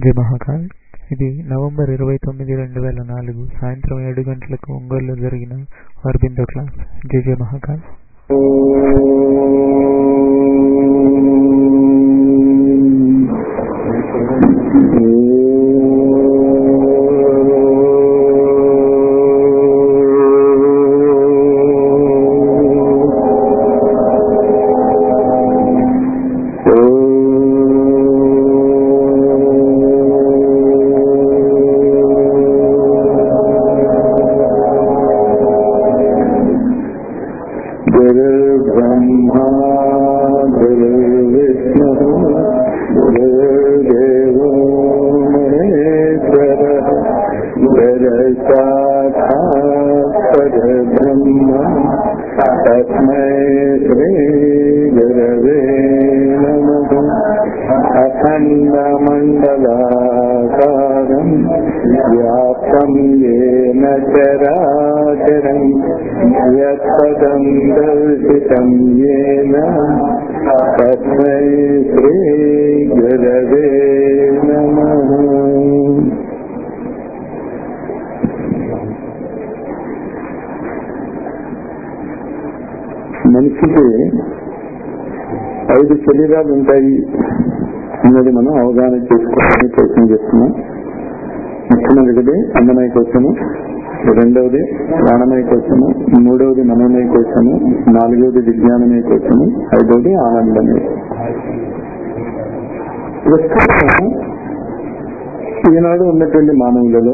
జై మహాకాల్ ఇది నవంబర్ ఇరవై తొమ్మిది రెండు వేల నాలుగు సాయంత్రం ఏడు గంటలకు ఒంగోలులో జరిగిన అరబిందో క్లాస్ జై జై మహాకాల్ गुरुर्ब्रह्मा गुरुर्विष्णुः गुरुर्देवो महेश्वरः गुरुसाक्षात् परब्रह्म तस्मै श्रीगुरवे नमः अखण्डमण्डलाकारम् व्याप्तं येन चराचरम् यत्पदं दर्शितं येन तस्मै श्रीगुरवे नमः మనిషికి ఐదు శరీరాలు ఉంటాయి అన్నది మనం అవగాహన చేసుకోవాలని ప్రయత్నం చేస్తున్నాం మొట్టమొదటిది అన్నమయ కోసము రెండవది ప్రాణమయ కోసము మూడవది మనోమయ కోసము నాలుగవది విజ్ఞానమయ కోసము ఐదవది ఆనందమయ ప్రస్తుతం ఈనాడు ఉన్నటువంటి మానవులలో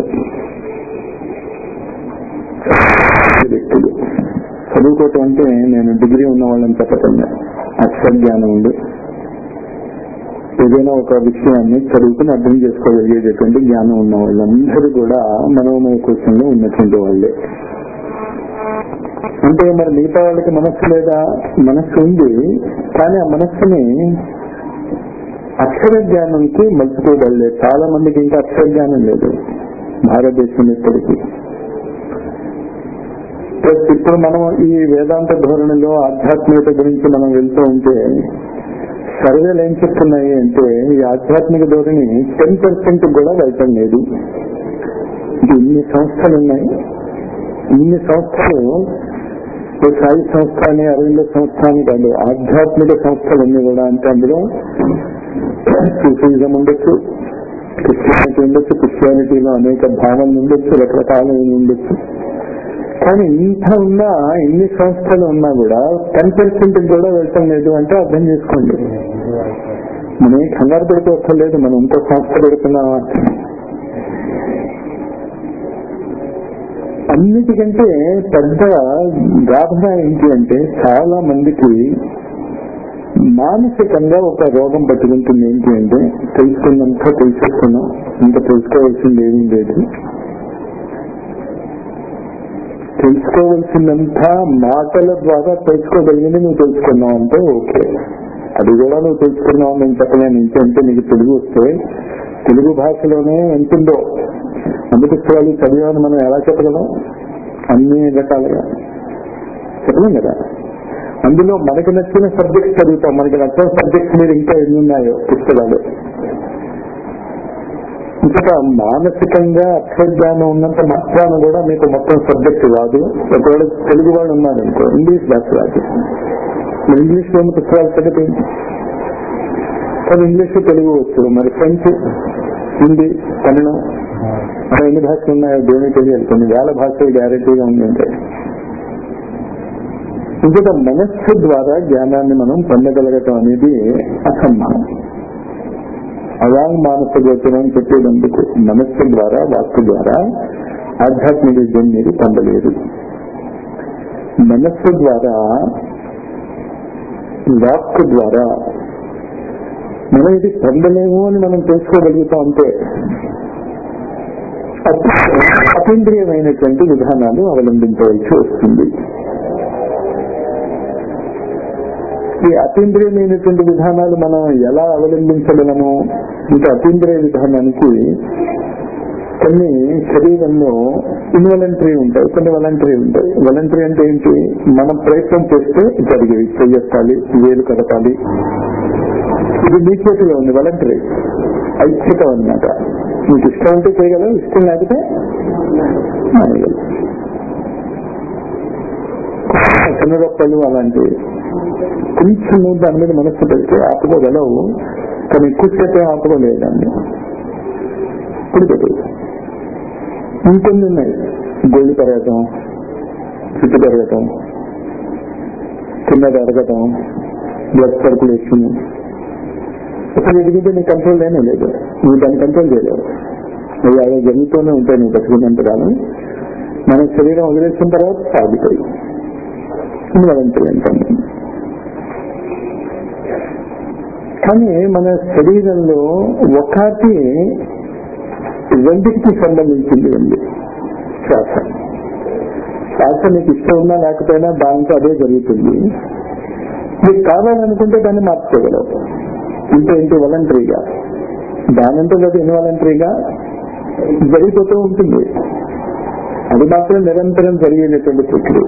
వ్యక్తులు చదువుకోవటం అంటే నేను డిగ్రీ ఉన్న వాళ్ళని చెప్పటం అక్షర జ్ఞానం ఉంది ఏదైనా ఒక విషయాన్ని చదువుకుని అర్థం చేసుకోగలిగేటటువంటి జ్ఞానం ఉన్న వాళ్ళందరూ కూడా మనోమయ కోశంలో ఉన్నటువంటి వాళ్ళే అంటే మరి మిగతా వాళ్ళకి మనస్సు లేదా మనస్సు ఉంది కానీ ఆ మనస్సుని అక్షర జ్ఞానంకి మలుచుకోగలలేదు చాలా మందికి ఇంకా అక్షర జ్ఞానం లేదు భారతదేశం ఇప్పటికీ ప్లస్ ఇప్పుడు మనం ఈ వేదాంత ధోరణిలో ఆధ్యాత్మికత గురించి మనం వెళ్తూ ఉంటే సర్వేలు ఏం చెప్తున్నాయి అంటే ఈ ఆధ్యాత్మిక ధోరణి టెన్ పర్సెంట్ కూడా వెళ్ళటం లేదు ఇది ఇన్ని సంస్థలు ఉన్నాయి ఇన్ని సంస్థలు ఈ సాయి సంస్థ అని అరవింద సంస్థ అని కాదు ఆధ్యాత్మిక సంస్థలన్నీ కూడా అంటే అందులో సూఫిజం ఉండొచ్చు క్రిస్టియానిటీ ఉండొచ్చు క్రిస్టియానిటీలో అనేక భావనలు ఉండొచ్చు రకరకాలైన ఉండొచ్చు కానీ ఇంత ఉన్నా ఇన్ని సంస్థలు ఉన్నా కూడా టెన్ పర్సెంట్ కూడా వెళ్ళటం లేదు అంటే అర్థం చేసుకోండి మనం ఏం కంగారు పడిపోక్కర్లేదు మనం ఇంకో సంస్థ పెడుతున్నామా అన్నిటికంటే పెద్ద గాభన ఏంటి అంటే చాలా మందికి మానసికంగా ఒక రోగం పట్టుకుంటుంది ఏంటి అంటే తెలుసుకున్నంత తెలుసుకున్నాం ఇంకా తెలుసుకోవాల్సింది ఏమీ లేదు తెలుసుకోవలసిందంతా మాటల ద్వారా తెలుసుకోగలిగింది నువ్వు తెలుసుకున్నావు అంటే ఓకే అది కూడా నువ్వు తెలుసుకున్నావు నేను చెప్పలేను ఇంకంటే నీకు తెలుగు వస్తే తెలుగు భాషలోనే ఎంతుందో అమృత పుస్తకాలు చదివాను మనం ఎలా చెప్పగలం అన్ని రకాలుగా చెప్పలేం కదా అందులో మనకి నచ్చిన సబ్జెక్ట్ చదువుతాం మనకి నచ్చిన సబ్జెక్ట్ మీద ఇంకా ఎన్ని ఉన్నాయో పుస్తకాలు ఇంకా మానసికంగా అక్షరజ్ఞానం ఉన్నంత మాత్రాన కూడా మీకు మొత్తం సబ్జెక్ట్ రాదు ఒకవేళ తెలుగు వాళ్ళు ఉన్నారు అనుకో ఇంగ్లీష్ భాష రాదు మరి ఇంగ్లీష్ లో ఉన్న పుస్తకాలు చదివి కానీ ఇంగ్లీష్ తెలుగు వచ్చు మరి ఫ్రెంచ్ హిందీ తమిళం అలా ఎన్ని భాషలు ఉన్నాయో దేని తెలియాలి కొన్ని వేల భాషలు గ్యారెంటీగా ఉందంటే ఇంకొక మనస్సు ద్వారా జ్ఞానాన్ని మనం పొందగలగటం అనేది అసంభవం అవాంగ్ మానస గోచరం అని చెప్పేటందుకు మనస్సు ద్వారా వాక్కు ద్వారా ఆధ్యాత్మిక విద్యను మీరు పొందలేరు మనస్సు ద్వారా వాక్కు ద్వారా మనం ఇది పొందలేము అని మనం తెలుసుకోగలుగుతాం అంటే అతీంద్రియమైనటువంటి విధానాలు అవలంబించవలసి వస్తుంది ఈ అతీంద్రియమైనటువంటి విధానాలు మనం ఎలా అవలంబించగలము ఇంకా అతీంద్రియ విధానానికి కొన్ని శరీరంలో ఇన్వలంటరీ ఉంటాయి కొన్ని వలంటరీ ఉంటాయి వలంటరీ అంటే ఏంటి మనం ప్రయత్నం చేస్తే జరిగేవి చెయ్యెత్తాలి వేలు కదపాలి ఇది మీ చేతిలో ఉంది వలంటరీ ఐచ్ఛికం అన్నమాట నీకు ఇష్టం ఉంటే చేయగలవు ఇష్టం లేకపోతే మానేయగలవు చిన్నగొప్పలు అలాంటివి కొంచెం నువ్వు దాని మీద మనస్సు పెడితే ఆపుకోగలవు కానీ ఎక్కువసేపు ఆపుకోలేదు దాన్ని ఇప్పుడు ఇంకొన్ని ఉన్నాయి గోళ్ళు పెరగటం చుట్టు పెరగటం కింద పెరగటం బ్లడ్ సర్కులేషన్ అసలు ఎదిగితే నీ కంట్రోల్ లేనే లేదు నువ్వు దాన్ని కంట్రోల్ చేయలేవు అవి అలా జరుగుతూనే ఉంటాయి నువ్వు బతికినంత కాలం మన శరీరం వదిలేసిన తర్వాత సాగుతాయి ఇన్వాలంటరీ అంటాం కానీ మన శరీరంలో ఒకటి రెండింటికి సంబంధించింది ఉంది శ్వాస శ్వాస నీకు ఇష్టం ఉన్నా లేకపోయినా దాంతో అదే జరుగుతుంది నీకు కావాలనుకుంటే దాన్ని మార్చుకోగలవు ఇంటే ఇంటి వాలంటరీగా దానంతో అది ఇన్వాలంటరీగా జరిగిపోతూ ఉంటుంది అది మాత్రం నిరంతరం జరిగేటటువంటి ప్రక్రియ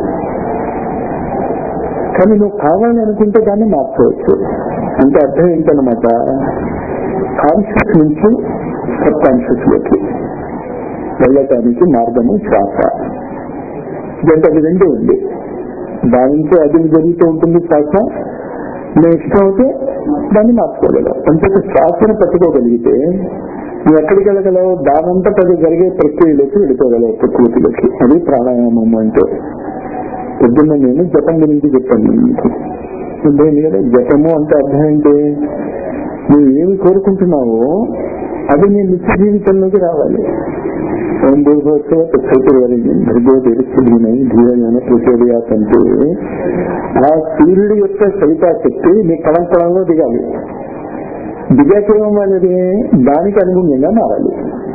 కానీ నువ్వు కావాలి అనుకుంటే దాన్ని మార్చవచ్చు అంటే అర్థం ఏంటనమాట కాన్షియస్ నుంచి సబ్ కాన్షియస్ లోకి వెళ్ళటానికి మార్గము శ్వాస ఇదంటే అది రెండు ఉంది దానితో అది జరుగుతూ ఉంటుంది శ్వాస నేను ఇష్టం అయితే దాన్ని మార్చుకోగలవు అంటే శ్వాసను పట్టుకోగలిగితే నువ్వు ఎక్కడికి వెళ్ళగలవు దానంతా అది జరిగే ప్రక్రియలోకి వెళ్ళిపోగలవు ప్రకృతిలోకి అది ప్రాణాయామం అంటే పొద్దున్న నేను జపం గురించి చెప్పాను మీకు అర్థమైంది కదా జపము అంటే అర్థం ఏంటి నువ్వు ఏమి కోరుకుంటున్నావో అది నీ నిత్య జీవితంలోకి రావాలి ఓం భూభోత్సవ తత్సౌకర్యాన్ని భర్గో తెలుస్తుందని ధీరమైన ప్రచోదయాత్ అంటే ఆ సూర్యుడి యొక్క సరితా శక్తి నీ కళం కళంలో దిగాలి దిగాక ఏమవ్వాలి దానికి అనుగుణంగా మారాలి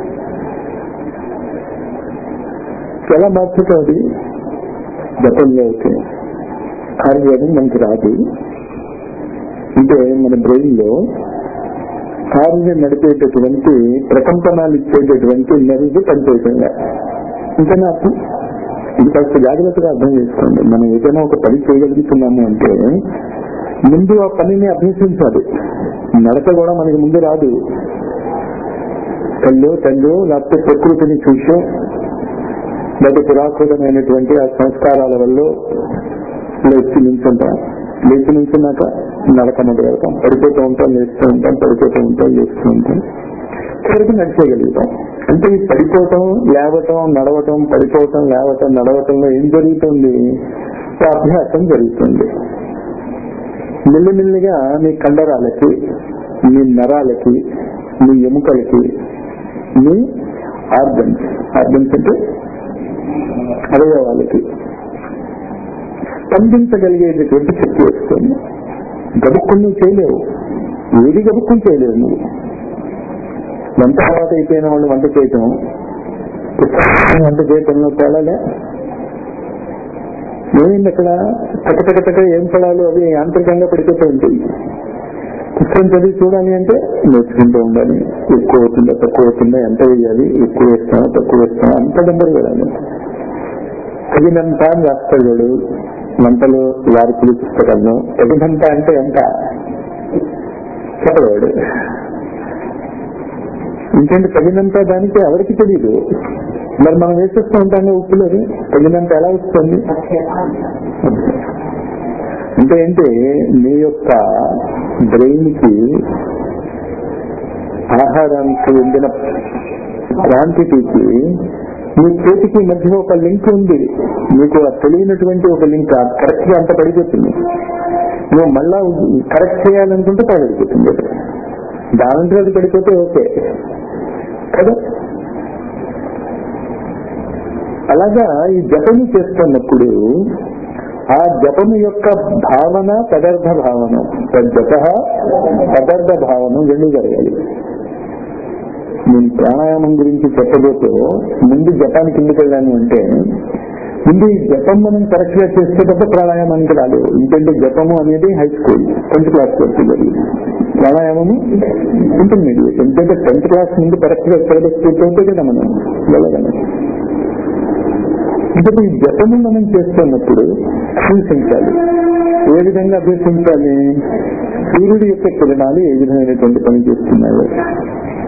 ఎలా మార్చుతావు అది జపంలో అయితే ఆయుర్వేదం మనకి రాదు అంటే మన బ్రెయిన్ లో కారుని నడిపేటటువంటి ప్రకంపనాలు ఇచ్చేటటువంటి నెరుగు పనిచేయకుండా ఇంకా నాకు ఇది కాస్త జాగ్రత్తగా అర్థం చేసుకోండి మనం ఏదైనా ఒక పని చేయగలుగుతున్నాము అంటే ముందు ఆ పనిని అభ్యసించాలి నడక కూడా మనకి ముందు రాదు కళ్ళు కళ్ళు లేకపోతే ప్రకృతిని చూసో లేదా పురాకృతమైనటువంటి ఆ సంస్కారాల వల్ల లేచి నించుంటాం లేచి నించున్నాక నడక మొదలు పెడతాం పడిపోతూ ఉంటాం లేస్తూ ఉంటాం పడిపోతూ ఉంటాం లేస్తూ ఉంటాం చివరికి నడిచేయగలుగుతాం అంటే ఈ పడిపోవటం లేవటం నడవటం పడిపోవటం లేవటం నడవటంలో ఏం జరుగుతుంది అభ్యాసం జరుగుతుంది మెల్లిమెల్లిగా మీ కండరాలకి మీ నరాలకి మీ ఎముకలకి మీ ఆర్గన్స్ ఆర్గన్స్ అంటే అవయవాలకి స్పందించగలిగేటటువంటి శక్తి వస్తుంది గబుక్కుని చేయలేవు ఏది గబుక్కుని చేయలేవు నువ్వు వంట తర్వాత అయిపోయిన వాళ్ళు వంట చేయటం వంట చేయటంలో తేడాలే ఏమైంది అక్కడ టకటకటక ఏం పడాలో అవి యాంత్రికంగా పడిపోతూ ఉంటాయి పుస్తకం చదివి చూడాలి అంటే నేర్చుకుంటూ ఉండాలి ఎక్కువ అవుతుందా తక్కువ అవుతుందా ఎంత వేయాలి ఎక్కువ వేస్తామా తక్కువ వేస్తామా అంత నెంబర్ వెళ్ళాలి తగినంత అని రాస్తాడు వాడు వంటలు వారికులు పుస్తకాలను తగినంత అంటే ఎంత చెప్పలేవాడు ఇంకేంటి తగినంత దానికి ఎవరికి తెలియదు మరి మనం వేసేస్తూ ఉంటాం ఉప్పులు అది తగినంత ఎలా వస్తుంది అంటే ఏంటి నీ యొక్క బ్రెయిన్ కి ఆహారానికి ఉండిన క్వాంటిటీకి మీ చేతికి మధ్య ఒక లింక్ ఉంది మీకు తెలియనటువంటి ఒక లింక్ కరెక్ట్ గా అంత పడిపోతుంది నువ్వు మళ్ళా కరెక్ట్ చేయాలనుకుంటే పడిపోతుంది దాంట్లో అది పడిపోతే ఓకే కదా అలాగా ఈ జపము చేస్తున్నప్పుడు ఆ జపము యొక్క భావన పదార్థ భావన జప పదార్థ భావన రెండు జరగాలి నేను ప్రాణాయామం గురించి చెప్పబోతూ ముందు జపానికి ఎందుకు వెళ్ళాను అంటే ముందు ఈ జపం మనం కరెక్ట్ గా చేస్తే తప్ప ప్రాణాయామానికి రాదు ఎందుకంటే జపము అనేది హై స్కూల్ టెన్త్ క్లాస్ వరకు జరిగింది ప్రాణాయామము ఇంటర్మీడియట్ ఎందుకంటే టెన్త్ క్లాస్ ముందు కరెక్ట్ గా సిలబస్ పూర్తవుతే కదా మనం వెళ్ళగలం ఇప్పుడు ఈ జపము మనం చేస్తున్నప్పుడు అభ్యసించాలి ఏ విధంగా అభ్యసించాలి సూర్యుడి యొక్క కిరణాలు ఏ విధమైనటువంటి పని చేస్తున్నాయో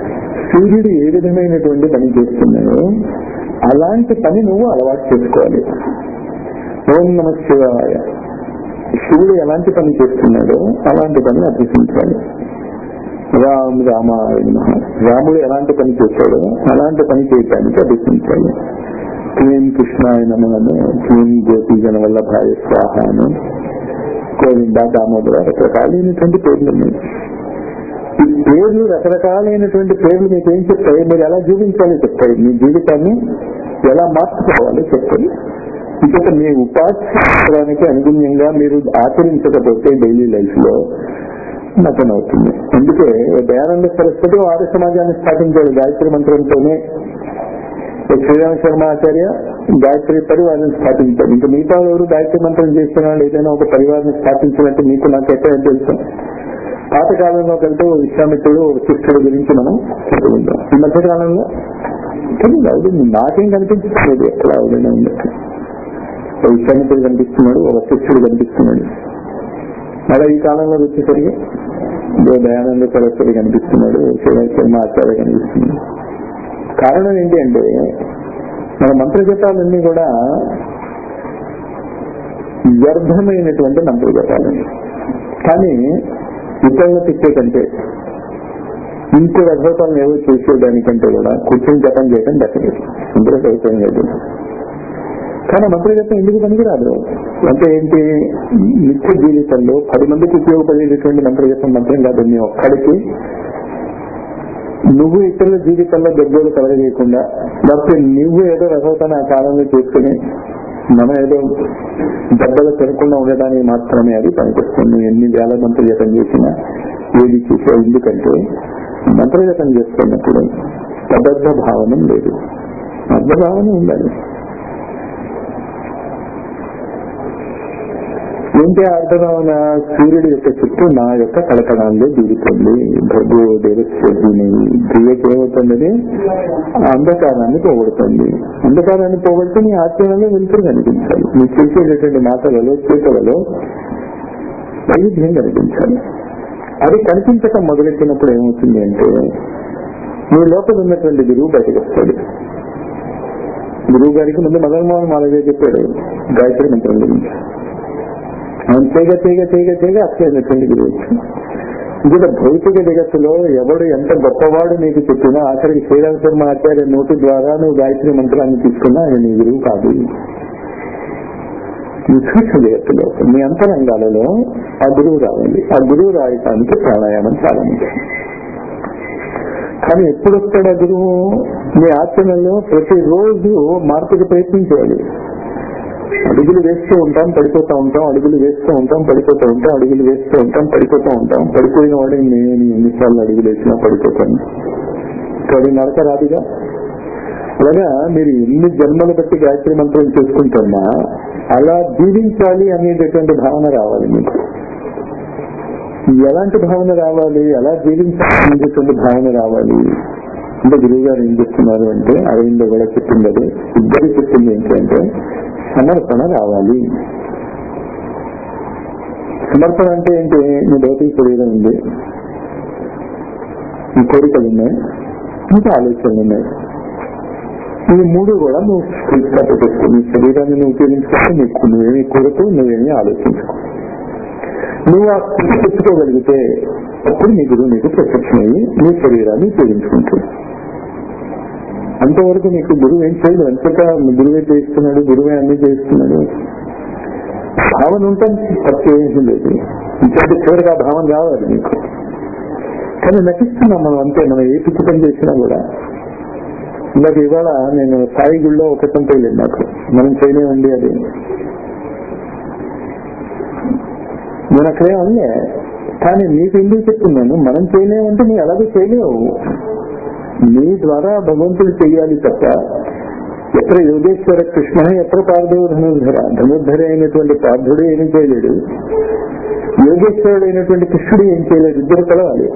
సూర్యుడు ఏ విధమైనటువంటి పని చేస్తున్నాడో అలాంటి పని నువ్వు అలవాటు చేసుకోవాలి ఓం నమ శివాయ శివుడు ఎలాంటి పని చేస్తున్నాడో అలాంటి పని అభ్యసించాలి రామ్ రామాయ నమః. రాముడు ఎలాంటి పని చేశాడో అలాంటి పని చేయటానికి అభ్యసించాలి క్లీం కృష్ణాయ నమను క్లీం గోపీ జన వల్ల భార్య స్వాహాను గోవింద దామోదర రకరకాలైనటువంటి పేర్లు ఉన్నాయి ఈ పేర్లు రకరకాలైనటువంటి పేర్లు మీకు ఏం చెప్తాయి మీరు ఎలా జీవించాలో చెప్తాయి మీ జీవితాన్ని ఎలా మార్చుకోవాలో చెప్తాయి ఇక్కడ మీ ఉపాధ్యాయానికి అనుగుణ్యంగా మీరు ఆచరించకపోతే డైలీ లైఫ్ లో నటన అవుతుంది అందుకే దయానంద సరస్వతి ఆర్య సమాజాన్ని స్థాపించాడు గాయత్రి మంత్రంతోనే శ్రీరామ శర్మ ఆచార్య గాయత్రి పరివారాన్ని స్థాపించారు ఇంకా మిగతా ఎవరు గాయత్రి మంత్రం చేసిన వాళ్ళు ఏదైనా ఒక పరివారాన్ని స్థాపించినట్టు మీకు నాకు ఎక్కడ తెలుసు పాతకాలంలో వెళ్తే ఓ విశ్వామిత్రుడు ఒక శిష్యుడు గురించి మనం చెప్పుకుంటాం ఈ మధ్య కాలంలో తెలియదు అవుతుంది నాకేం కనిపించట్లేదు ఎక్కడ అవుదైనా ఉన్నట్టు ఒక విశ్వామిత్రుడు కనిపిస్తున్నాడు ఒక శిష్యుడు కనిపిస్తున్నాడు మళ్ళీ ఈ కాలంలో వచ్చేసరికి ఇదో దయానంద సరస్వతి కనిపిస్తున్నాడు శ్రీరామ శర్మ ఆచార్య కనిపిస్తున్నాడు కారణం ఏంటి అంటే మన మంత్ర జపాలన్నీ కూడా వ్యర్థమైనటువంటి మంత్ర జపాలు కానీ ఇతరులు తిప్పే కంటే ఇంకో రథోపాలను ఏవో చేసేదానికంటే కూడా కూర్చొని జపం చేయడం బెటర్ అందరూ చదువుతాం లేదు కానీ మంత్ర జపం ఎందుకు పనికిరాదు అంటే ఏంటి నిత్య జీవితంలో పది మందికి ఉపయోగపడేటటువంటి మంత్ర జపం మంత్రం కాదు నీ ఒక్కడికి నువ్వు ఇతరుల జీవితంలో దెబ్బలు కలగజేయకుండా లేకపోతే నువ్వు ఏదో రసవతాన్ని ఆ కాలంలో చేసుకుని మనం ఏదో దెబ్బలు తినకుండా ఉండడానికి మాత్రమే అది పనికొస్తుంది నువ్వు ఎన్ని వేల మంత్రజపం చేసినా ఏది చేసా ఎందుకంటే మంత్రజపం చేస్తున్నప్పుడు తదర్థ భావనం లేదు అర్థభావన ఉండాలి ఏంటి అర్థభావన సూర్యుడి యొక్క చుట్టూ నా యొక్క కలకడాల్లో దూరుతుంది భర్గో దేవస్వీని క్రియకి ఏమవుతుంది అంధకారాన్ని పోగొడుతుంది అంధకారాన్ని పోగొడితే నీ ఆత్మీయంలో వెలుతురు కనిపించాలి నువ్వు చేసేటటువంటి మాటలలో చేతలలో వైవిధ్యం కనిపించాలి అది కనిపించటం మొదలెట్టినప్పుడు ఏమవుతుంది అంటే నీ లోపల ఉన్నటువంటి గురువు బయటకు వస్తాడు గురువు గారికి ముందు మదన్మోహన్ మాలవే చెప్పాడు గాయత్రి మంత్రం గురించి ఆయన చేయగా చేయగా చేయగా చేయగా అట్లయినటువంటి గురువు ఇంకా భౌతిక జగత్తులో ఎవడు ఎంత గొప్పవాడు నీకు చెప్పినా ఆఖరికి శ్రీరామ శర్మ ఆచార్య నోటి ద్వారా నువ్వు గాయత్రి మంత్రాన్ని తీసుకున్నా ఆయన నీ గురువు కాదు నీ సూక్ష్మ జగత్తులో నీ అంతరంగాలలో ఆ గురువు రావాలి ఆ గురువు రాయటానికి ప్రాణాయామం చాలా ముఖ్యం కానీ ఎప్పుడు వస్తాడు ఆ గురువు నీ ఆచరణలో ప్రతిరోజు మార్పుకి ప్రయత్నం చేయాలి అడుగులు వేస్తూ ఉంటాం పడిపోతూ ఉంటాం అడుగులు వేస్తూ ఉంటాం పడిపోతూ ఉంటాం అడుగులు వేస్తూ ఉంటాం పడిపోతూ ఉంటాం పడిపోయిన వాడిని నేను ఎన్నిసార్లు అడుగులు వేసినా పడిపోతాను కానీ నడక రాదుగా అలాగా మీరు ఎన్ని జన్మలు బట్టి గాయత్రి మంత్రం చేసుకుంటున్నా అలా జీవించాలి అనేటటువంటి భావన రావాలి మీకు ఎలాంటి భావన రావాలి ఎలా జీవించాలి అనేటటువంటి భావన రావాలి అంటే గురువు గారు ఏం చెప్తున్నారు అంటే అరవింద కూడా చెప్పింది అది ఇద్దరు చెప్పింది ఏంటంటే సమర్పణ రావాలి సమర్పణ అంటే ఏంటి నీ భౌతిక శరీరం ఉంది నీ కోరికలు ఉన్నాయి ఇంకా ఆలోచనలు ఉన్నాయి ఈ మూడు కూడా నువ్వు స్ఫూర్తిగా పెట్టేసుకో నీ శరీరాన్ని నువ్వు ఉపయోగించుకో నీకు నువ్వేమి కోరుతూ నువ్వేమి ఆలోచించుకో నువ్వు ఆ స్థితి తెచ్చుకోగలిగితే అప్పుడు నీ గురువు నీకు ప్రత్యక్షమయ్యి నీ శరీరాన్ని ఉపయోగించుకుంటుంది అంతవరకు నీకు గురువు ఏం చేయదు అంతటా గురువే చేస్తున్నాడు గురువే అన్ని చేస్తున్నాడు భావన ఉంటాం తప్పు ఏమీ లేదు ఇంకంటే చివరికి ఆ భావన రావాలి నీకు కానీ నటిస్తున్నాం మనం అంతే మనం ఏ పిచ్చి పని చేసినా కూడా ఇందాక ఇవాళ నేను సాయి గుళ్ళో ఒక వెళ్ళింది నాకు మనం చేయలేమండి అది నేను అక్కడే ఉండే కానీ నీకు ఎందుకు చెప్తున్నాను మనం చేయలేమంటే నువ్వు ఎలాగో చేయలేవు నీ ద్వారా భగవంతుడు చెయ్యాలి తప్ప ఎక్కడ యోగేశ్వర కృష్ణ ఎక్కడ పార్థవ ధనుర్ధర ధనుర్ధర అయినటువంటి పార్థుడు ఏమీ చేయలేడు యోగేశ్వరుడు అయినటువంటి కృష్ణుడు ఏం చేయలేడు ఇద్దరు కలవాలి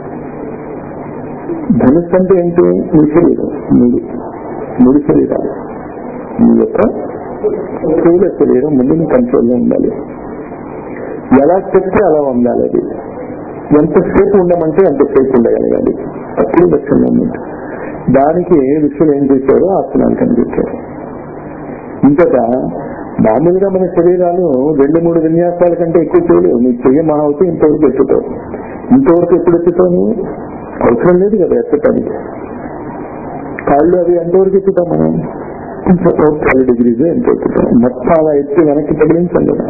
ధనుస్సు అంటే ఏంటి నీ శరీరం మూడు మూడు శరీరాలు నీ యొక్క స్థూల శరీరం ముందు నీ కంట్రోల్లో ఉండాలి ఎలా చెప్తే అలా ఉండాలి అది ఎంతసేపు ఉండమంటే అంతసేపు ఉండగలగాలి అప్పుడు దక్షిణ మూమెంట్ దానికి ఋషులు ఏం చేశారో ఆసనాలు కనిపించారు ఇంతట మామూలుగా మన శరీరాలు రెండు మూడు విన్యాసాల కంటే ఎక్కువ చేయలేవు నీకు చెయ్యి మహా అవుతే ఇంతవరకు ఎత్తుతావు ఇంతవరకు ఎప్పుడు ఎత్తుతావు నువ్వు అవసరం లేదు కదా ఎత్తటానికి కాళ్ళు అవి ఎంతవరకు ఎత్తుతాం మనం ఫైవ్ డిగ్రీస్ ఎంత ఎత్తుతాం మొత్తం అలా ఎత్తి వెనక్కి తగిలించాం కదా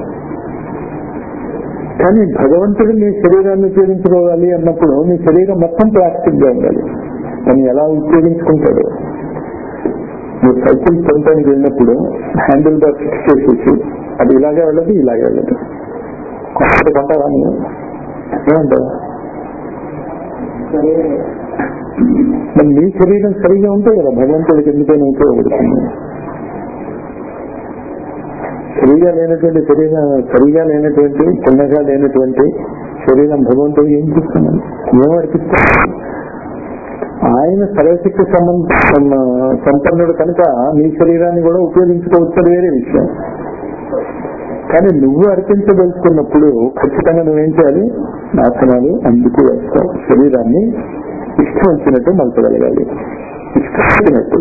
కానీ భగవంతుడు నీ శరీరాన్ని ఉపయోగించుకోవాలి అన్నప్పుడు నీ శరీరం మొత్తం ప్లాస్టిక్ గా ఉండాలి తను ఎలా ఉపయోగించుకుంటాడు నువ్వు సైకిల్ కొనడానికి వెళ్ళినప్పుడు హ్యాండిల్ బార్ ఫిక్స్ చేసేసి అది ఇలాగే వెళ్ళదు ఇలాగే వెళ్ళదు కొంత కొంటారా నువ్వు ఏమంటావు మరి నీ శరీరం సరిగా ఉంటే కదా భగవంతుడికి ఎందుకైనా ఉపయోగపడుతుంది సరిగా లేనటువంటి శరీరం సరిగా లేనటువంటి చిన్నగా లేనటువంటి శరీరం భగవంతుడు ఏం చేస్తున్నాను ఏం అర్పిస్తాను ఆయన సర్వశక్తి సంబంధ సంపన్నుడు కనుక నీ శరీరాన్ని కూడా ఉపయోగించుకోవచ్చు వేరే విషయం కానీ నువ్వు అర్పించదలుచుకున్నప్పుడు ఖచ్చితంగా నువ్వేం చేయాలి ఆసనాలు అందుకు వేస్తావు శరీరాన్ని ఇష్టం వచ్చినట్టు మలచగలగాలి ఇష్టం వచ్చినట్టు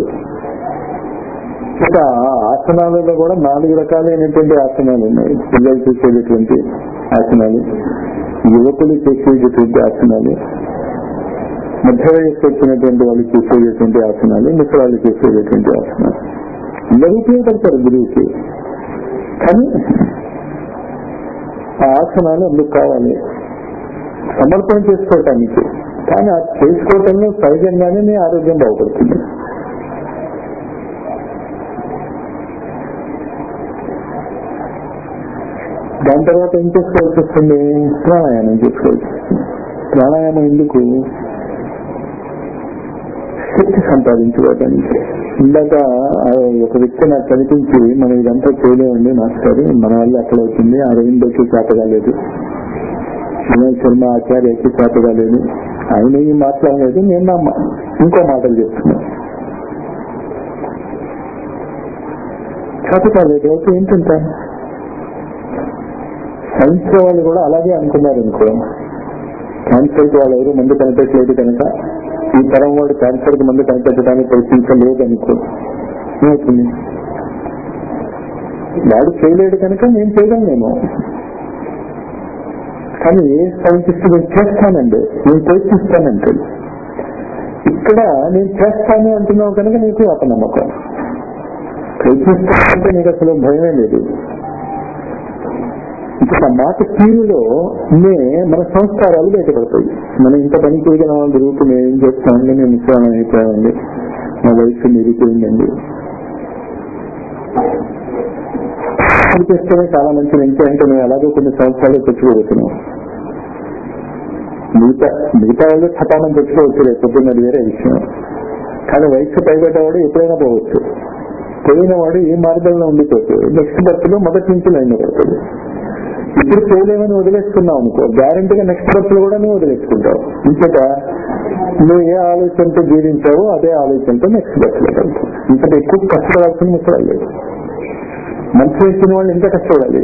ఇక ఆసనాలలో కూడా నాలుగు రకాలైనటువంటి ఆసనాలు ఉన్నాయి పిల్లలు చేసేటటువంటి ఆసనాలు యువకులు చేసేటటువంటి ఆసనాలు మధ్య వయస్సు వచ్చినటువంటి వాళ్ళు చేసేటటువంటి ఆసనాలు మిత్రాలు చేసేటటువంటి ఆసనాలు అందరూ ఉపయోగపడతారు గురువుకి కానీ ఆ ఆసనాలు అందుకు కావాలి సమర్పణ చేసుకోవటానికి కానీ ఆ చేసుకోవటంలో సహజంగానే నీ ఆరోగ్యం బాగుపడుతుంది దాని తర్వాత ఏం చేసుకోవాల్సి వస్తుంది ప్రాణాయామం చేసుకోవాల్సి వస్తుంది ప్రాణాయామం ఎందుకు శక్తి సంపాదించుకోవడానికి ఇందాక ఆ ఒక వ్యక్తి నాకు కనిపించి మనం ఇదంతా చేయలేమండి మాస్టర్ మన వల్ల అక్కడ అవుతుంది అరవిందోకి చేత కాలేదు వినయ్ శర్మ ఆచార్యకి చేత కాలేదు ఆయన ఏం మాట్లాడలేదు నేను నా మా- ఇంకో మాటలు చెప్తున్నాను చేత కాలేదు అయితే ఏంటంట సైన్స్ వాళ్ళు కూడా అలాగే అనుకున్నారు అనుకో క్యాన్సర్ కి వాళ్ళు ఎవరు మందు కనిపెట్టలేదు కనుక ఈ తరం వాడు క్యాన్సర్ కి మందు కనిపెట్టడానికి ప్రయత్నించలేదు అనుకో ఏమవుతుంది వాడు చేయలేడు కనుక నేను చేయగలనేమో కానీ ఏ సైంటిస్ట్ నేను చేస్తానండి నేను ప్రయత్నిస్తానంటే ఇక్కడ నేను చేస్తాను అంటున్నావు కనుక నీకు అపనమ్మకం ప్రయత్నిస్తానంటే నీకు అసలు భయమే లేదు ఇప్పుడు ఆ మాట తీరులో నే మన సంస్కారాలు బయటపడతాయి మనం ఇంత పని చేయగలం వాళ్ళ గ్రూప్ మేము ఏం చేస్తామండి మేము విశ్రామం అయిపోయామండి మా వయసు మిగిలిపోయిందండి అది చేస్తేనే చాలా మంచిది ఎందుకంటే మేము అలాగే కొన్ని సంవత్సరాలు తెచ్చుకోబోతున్నాం మిగతా మిగతా వాళ్ళు చటానం తెచ్చుకోవచ్చు రేపు పొద్దున్న అది వేరే విషయం కానీ వయసు పైబడ్డవాడు ఎప్పుడైనా పోవచ్చు పోయిన వాడు ఏ మార్గంలో ఉండిపోతే నెక్స్ట్ బర్త్ లో మొదటి నుంచి లైన్ పడుతుంది ఇప్పుడు చేయలేమని వదిలేసుకున్నావు అనుకో గ్యారంటీగా నెక్స్ట్ బర్త్ లో కూడా నువ్వు వదిలేసుకుంటావు ఇంకట నువ్వు ఏ ఆలోచనతో జీవించావో అదే ఆలోచనతో నెక్స్ట్ బర్త్ లో వెళ్తావు ఇంకటి ఎక్కువ కష్టపడాల్సిన ముసలు లేదు మంచి వచ్చిన వాళ్ళు ఇంకా కష్టపడాలి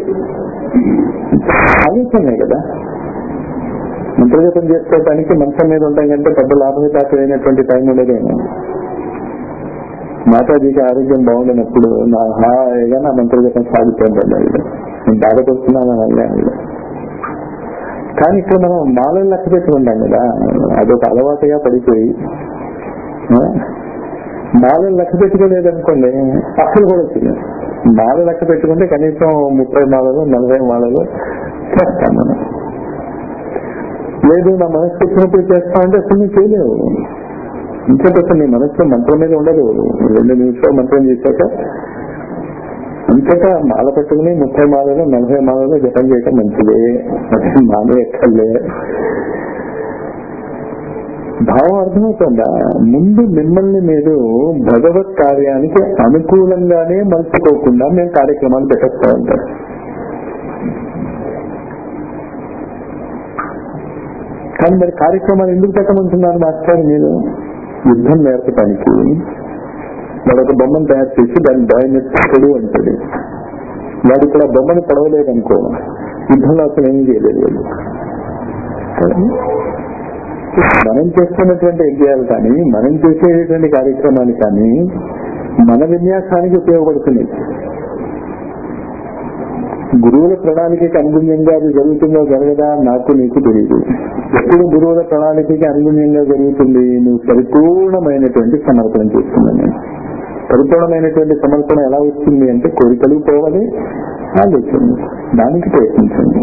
ఆలోచనే కదా మంత్రజపం చేసుకోవటానికి మంచం మీద ఉండడం కంటే పెద్ద లాభమే తాకలేనటువంటి టైం ఉండదేమో మాతాజీకి ఆరోగ్యం బాగుండనప్పుడు నా హాయిగా నా మంత్రజపం సాగుతుంటాను ఆవిడ నేను బాధపడుతున్నాను వల్లే ఆవిడ కానీ ఇక్కడ మనం మాలలు లెక్క పెట్టుకుంటాం కదా అదొక అలవాటుగా పడిపోయి ఆ? మాలలు లెక్క పెట్టుకోలేదనుకోండి అసలు కూడా వచ్చింది మాల లెక్క పెట్టుకుంటే కనీసం ముప్పై మాలలు నలభై మాలలు చేస్తాం మనం లేదు నా మనసు వచ్చినప్పుడు చేస్తామంటే అసలు నువ్వు చేయలేవు ఇంకేంటి అసలు నీ మనసులో మంత్రం మీద ఉండదు రెండు నిమిషాలు మంత్రం చేశాక అంతటా మాల పట్టుకుని ముప్పై మాలలో నలభై మాలలో జపం చేయటం మంచిదే అసలు మానే ఎక్కర్లే భావం అర్థమవుతుందా ముందు మిమ్మల్ని మీరు భగవత్ కార్యానికి అనుకూలంగానే మలుచుకోకుండా మేము కార్యక్రమాలు పెట్టేస్తా ఉంటాం కానీ మరి కార్యక్రమాలు ఎందుకు పెట్టమంటున్నారు మాస్టర్ మీరు యుద్ధం నేర్పడానికి వాడు ఒక బొమ్మను తయారు చేసి దాన్ని భయమెత్తడు అంటాడు వాడు ఇక్కడ బొమ్మను పడవలేదనుకో యుద్ధంలో అసలు ఏమీ చేయలేదు వాడు మనం చేస్తున్నటువంటి యజ్ఞాలు కానీ మనం చేసేటువంటి కార్యక్రమాలు కానీ మన విన్యాసానికి ఉపయోగపడుతున్నాయి గురువుల ప్రణాళికకి అనుగుణ్యంగా అది జరుగుతుందో జరగదా నాకు నీకు తెలియదు ఎప్పుడు గురువుల ప్రణాళికకి అనుగుణ్యంగా జరుగుతుంది నువ్వు పరిపూర్ణమైనటువంటి సమర్పణ చేస్తున్నాను నేను పరిపూర్ణమైనటువంటి సమర్పణ ఎలా వస్తుంది అంటే కోరికలు పోవాలి ఆలోచన దానికి ప్రయత్నించండి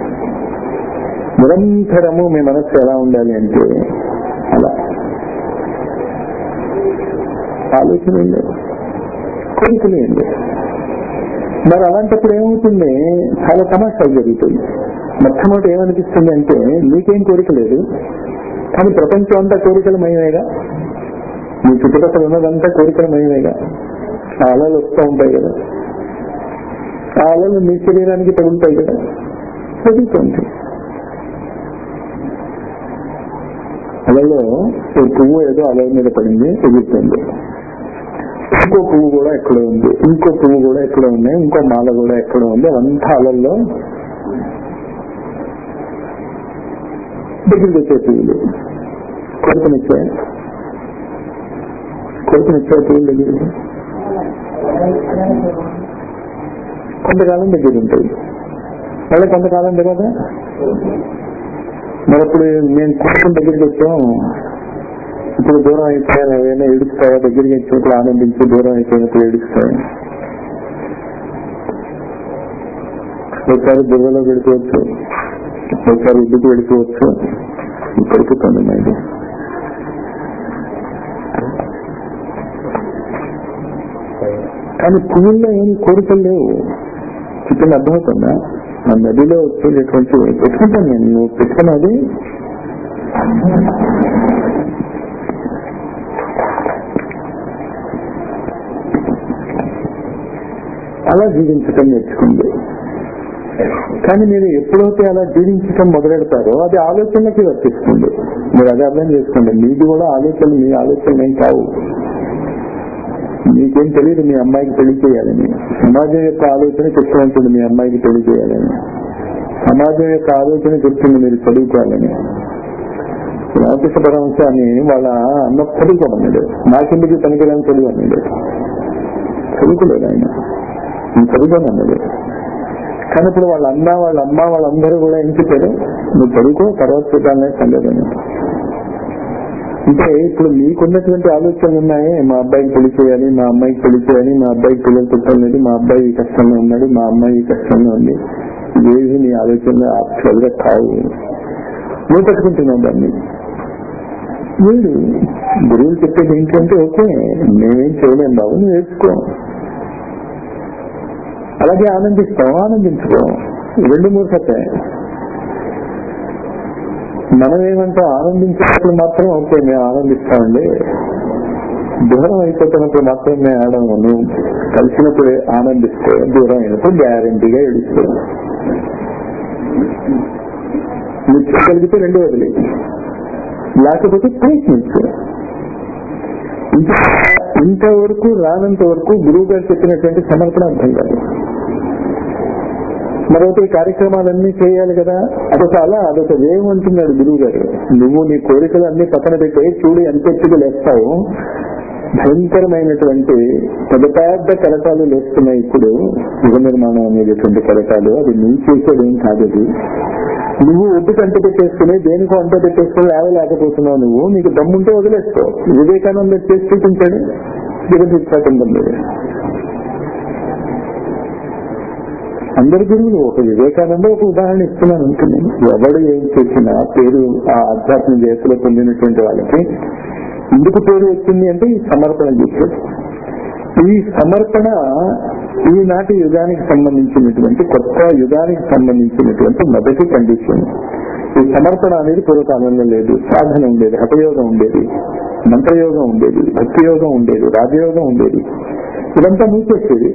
నిరంతరము మీ మనస్సు ఎలా ఉండాలి అంటే అలా ఆలోచన ఏం లేదు కోరికలు ఏం లేదు మరి అలాంటప్పుడు ఏమవుతుంది చాలా సమస్యలు జరుగుతుంది మొట్టమొదటి ఏమనిపిస్తుంది అంటే నీకేం కోరిక లేదు కానీ ప్రపంచం అంతా కోరికల మయమేగా మీ చుట్టుపక్కల ఉన్నదంతా కోరికల మయమేగా ఆ అలలు వస్తూ ఉంటాయి కదా ఆ అలలు మీ శరీరానికి తగులుతాయి కదా చదువుతుంది అలలో ఓ పువ్వు ఏదో అలల మీద పడింది ఎగురుతుంది ఇంకో పువ్వు కూడా ఎక్కడ ఉంది ఇంకో పువ్వు కూడా ఎక్కడ ఉంది ఇంకో మాల కూడా ఎక్కడ ఉంది అవంతా అలల్లో దగ్గరికి వచ్చే పువ్వులు కొడుకునిచ్చాయి కొడుకునిచ్చే పువ్వులు దగ్గరికి కొంతకాలం దగ్గర ఉంటాయి మళ్ళీ కొంతకాలం తర్వాత మరి అప్పుడు మేము కుటుంబం దగ్గరికి వచ్చాం ఇప్పుడు దూరం అయిపోయాను ఏమైనా ఏడుస్తాయా దగ్గరికి వచ్చినప్పుడు ఆనందించి దూరం అయిపోయినప్పుడు ఏడుస్తాయి ఒకసారి బుర్రలో వెళ్ళిపోవచ్చు ఒకసారి ఇడ్డుకు వెళ్ళిపోవచ్చు పడుకుతుంది మైండ్ కానీ పువ్వుల్లో ఏమి కోరికలు లేవు చికెన్ అర్థమవుతుందా ఆ నదిలో వచ్చేటటువంటి పెట్టుకుంటాను నేను నువ్వు పెట్టుకున్నది అలా జీవించటం నేర్చుకుంది కానీ మీరు ఎప్పుడైతే అలా జీవించటం మొదలెడతారో అది ఆలోచనకి వర్తిస్తుంది మీరు అది అర్థం చేసుకోండి మీది కూడా ఆలోచన మీ ఆలోచనలు ఏం కావు మీకేం తెలియదు మీ అమ్మాయికి పెళ్లి చేయాలని సమాజం యొక్క ఆలోచన చెప్తూ ఉంటుంది మీ అమ్మాయికి పెళ్లి చేయాలని సమాజం యొక్క ఆలోచన చెప్తుంది మీరు చదువుకోవాలని రామకృష్ణ పరమస్వామి వాళ్ళ అన్న చదువుకోమన్నాడు నాకెందుకు పనికిరాని చదువు అన్నాడు చదువుకోలేదు ఆయన నేను చదువుకోనన్నాడు కానీ ఇప్పుడు వాళ్ళ అన్న వాళ్ళ అమ్మ వాళ్ళందరూ కూడా ఏం చెప్పారు నువ్వు చదువుకో తర్వాత చూడాలనే సంగతి అంటే ఇప్పుడు మీకున్నటువంటి ఆలోచనలు ఉన్నాయి మా అబ్బాయికి పెళ్లి చేయాలి మా అమ్మాయికి పెళ్లి చేయాలి మా అబ్బాయికి పిల్లలు పుట్టాలి మా అబ్బాయి ఈ కష్టంలో ఉన్నాడు మా అమ్మాయి ఈ కష్టంలో ఉంది ఇవేవి నీ ఆలోచనలు యాక్చువల్ గా కావు నువ్వు పట్టుకుంటున్నావు దాన్ని వీడు గురువులు చెప్పేది ఏంటంటే ఓకే మేమేం చేయలేం బాబు నువ్వు నేర్చుకో అలాగే ఆనందిస్తాం ఆనందించుకో రెండు మూర్ఖతే మనం ఏమంటాం ఆనందించినప్పుడు మాత్రం ఓకే మేము ఆనందిస్తామండి దూరం అయిపోతున్నప్పుడు మాత్రం మేము ఆడము నువ్వు కలిసినప్పుడు ఆనందిస్తే దూరం అయినప్పుడు గ్యారంటీగా ఏడుస్తావు నువ్వు చేయగలిగితే రెండు వదిలే లేకపోతే ప్రయత్నించు ఇంత ఇంతవరకు రానంత వరకు గురువు గారు చెప్పినటువంటి సమర్పణ అర్థం కాదు మరొకటి ఈ కార్యక్రమాలన్నీ చేయాలి కదా అదొక అలా అదొక వేయం అంటున్నాడు గురువు గారు నువ్వు నీ కోరికలు అన్ని పక్కన పెట్టే చూడు ఎంత ఎత్తుకు లేస్తావు భయంకరమైనటువంటి పెద్ద పెద్ద కరటాలు లేస్తున్నాయి ఇప్పుడు యుగ నిర్మాణం అనేటటువంటి కరటాలు అది నువ్వు చేసేది ఏం కాదు అది నువ్వు ఒడ్డుకు అంట పెట్టేసుకుని దేనికో అంట పెట్టేసుకుని లేవలేకపోతున్నావు నువ్వు నీకు దమ్ముంటే వదిలేస్తావు వివేకానంద చేసి చూపించాడు జగదీక్షాఖండం మీద అందరి గురువులు ఒక వివేకానంద ఒక ఉదాహరణ ఇస్తున్నాను అనుకున్నాను ఎవడు ఏం చేసినా పేరు ఆ ఆధ్యాత్మిక జయసులో పొందినటువంటి వాళ్ళకి ఎందుకు పేరు వచ్చింది అంటే ఈ సమర్పణ చేశాడు ఈ సమర్పణ ఈనాటి యుగానికి సంబంధించినటువంటి కొత్త యుగానికి సంబంధించినటువంటి మొదటి కండిషన్ ఈ సమర్పణ అనేది పూర్వకాలంలో లేదు సాధన ఉండేది హఠయోగం ఉండేది మంత్రయోగం ఉండేది భక్తి యోగం ఉండేది రాజయోగం ఉండేది ఇదంతా మూసేసేది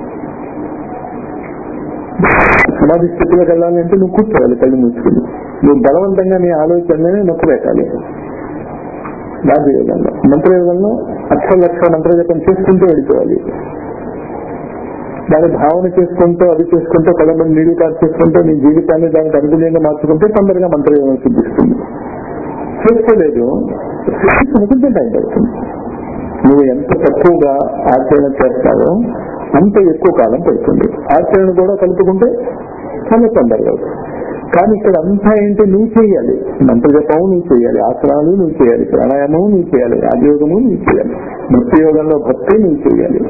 సమాధి స్థితిలోకి వెళ్ళాలంటే నువ్వు కూర్చోవాలి కళ్ళు మూసుకుని నువ్వు బలవంతంగా నీ ఆలోచననే నొక్కి పెట్టాలి రాజయోగంలో మంత్రయోగంలో అక్షర లక్ష మంత్రజపం చేసుకుంటూ వెళ్ళిపోవాలి దాని భావన చేసుకుంటూ అది చేసుకుంటూ కళ్ళమని నీళ్లు కాదు చేసుకుంటూ నీ జీవితాన్ని దానికి అనుగుణంగా మార్చుకుంటే తొందరగా మంత్రయోగం సిద్ధిస్తుంది చేసుకోలేదు సిద్ధించడానికి టైం పడుతుంది నువ్వు ఎంత తక్కువగా ఆచరణ చేస్తావో అంత ఎక్కువ కాలం పడుతుంది ఆచరణ కూడా కలుపుకుంటే చాలా తొందరగా అవుతుంది కానీ ఇక్కడ అంతా ఏంటి నువ్వు చేయాలి మంత్ర జపము నువ్వు చేయాలి ఆసనాలు నువ్వు చేయాలి ప్రాణాయామము నువ్వు చేయాలి రాజయోగము నువ్వు చేయాలి భక్తి యోగంలో భక్తి నువ్వు చేయాలి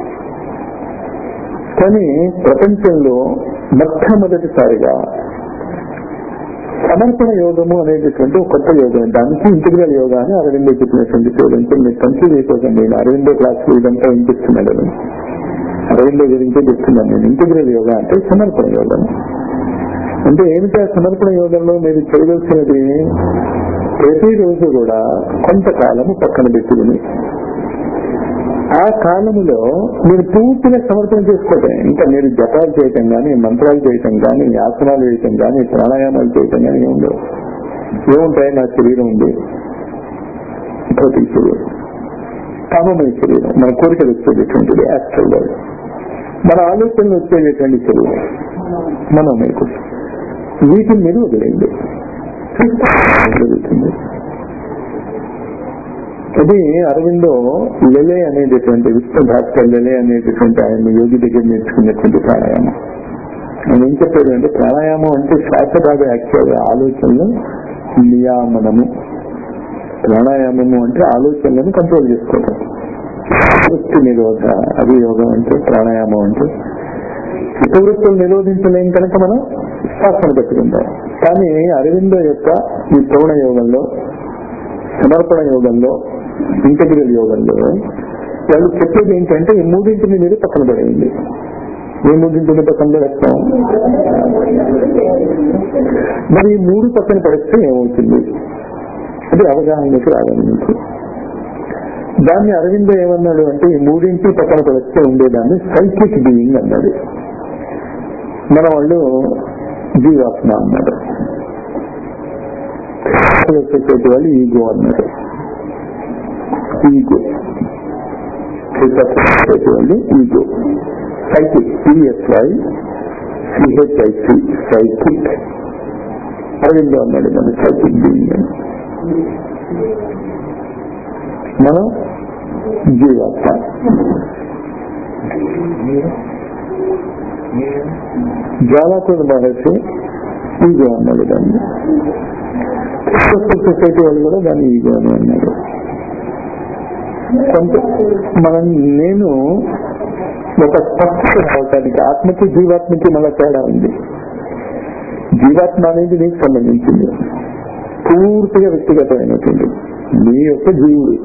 కానీ ప్రపంచంలో మొట్టమొదటిసారిగా సమర్పణ యోగము అనేటటువంటి ఒక కొత్త యోగం దానికి ఇంటిగ్రల్ యోగా అని అరవిందో చెప్పినటువంటి పేరు అంటే మీరు కన్ఫ్యూజ్ అయిపోకండి నేను అరవిందో క్లాస్ ఇదంతా వినిపిస్తున్నాడు అరవిందో గురించే చెప్తున్నాను నేను ఇంటిగ్రల్ యోగా అంటే సమర్పణ యోగం అంటే ఏమిటి ఆ సమర్పణ యోగంలో మీరు చేయవలసినది ప్రతిరోజు కూడా కొంతకాలము పక్కన పెట్టుకుని ఆ కాలములో మీరు పూర్తిగా సమర్పణ చేసుకోవటం ఇంకా మీరు జపాలు చేయటం కానీ మంత్రాలు చేయటం కానీ ఆసనాలు వేయటం కానీ ప్రాణాయామాలు చేయటం కానీ ఏముండవు ఏముంటాయి నా శరీరం ఉంది భౌతిక శరీరం కామమైన శరీరం మన కోరికలు వచ్చేటటువంటిది యాక్చువల్ వరల్డ్ మన ఆలోచనలు వచ్చేటటువంటి శరీరం మనోమయ వీటిని మీరు వదిలేయండి జరుగుతుంది అది అరవిందో లెలే అనేటటువంటి విష్ణు భాస్కర్ లెలే అనేటటువంటి ఆయన యోగి దగ్గర నేర్చుకున్నటువంటి ప్రాణాయామం ఆయన ఏం చెప్పాడు అంటే ప్రాణాయామం అంటే శ్వాస కాదు యాక్చువల్ ఆలోచనలు నియామనము ప్రాణాయామము అంటే ఆలోచనలను కంట్రోల్ చేసుకోవడం వృత్తి నిరోధ అది యోగం అంటే ప్రాణాయామం అంటే చిత్తవృత్తులు నిరోధించలేం కనుక మనం శ్వాసను పెట్టుకుంటాం కానీ అరవిందో యొక్క ఈ శ్రవణ యోగంలో సమర్పణ యోగంలో ఇంటగ్రల్ యోగంలో వాళ్ళు చెప్పేది ఏంటంటే ఈ మూడింటిని మీరు పక్కన పడేయండి ఏ మూడింటిని పక్కన పడేస్తాం మరి ఈ మూడు పక్కన పడేస్తే ఏమవుతుంది అది అవగాహనకి రావాలి మీకు దాన్ని అరవింద ఏమన్నాడు అంటే ఈ మూడింటి పక్కన పడేస్తే ఉండేదాన్ని సైకిక్ బీయింగ్ అన్నాడు మన వాళ్ళు జీవాత్మ అన్నారు సొసైటీ వాళ్ళు ఈగో అన్నారు ఈగో సొసైటీ వాళ్ళు ego psychic CSY CHIC psychic Aurobindo అన్నాడు మన సైకిక్ బీయింగ్ అని మనం జీవాత్మ జ్వాలాకుల మహర్షి ఈగో అన్నాడు దాన్ని సొసైటీ వాళ్ళు కూడా దాన్ని ఈగో అని అన్నారు కొంత మనం నేను ఒక స్పష్టత రావటానికి ఆత్మకి జీవాత్మకి మళ్ళా తేడా ఉంది జీవాత్మ అనేది నీకు సంబంధించింది పూర్తిగా వ్యక్తిగతమైనటువంటి నీ యొక్క జీవుడు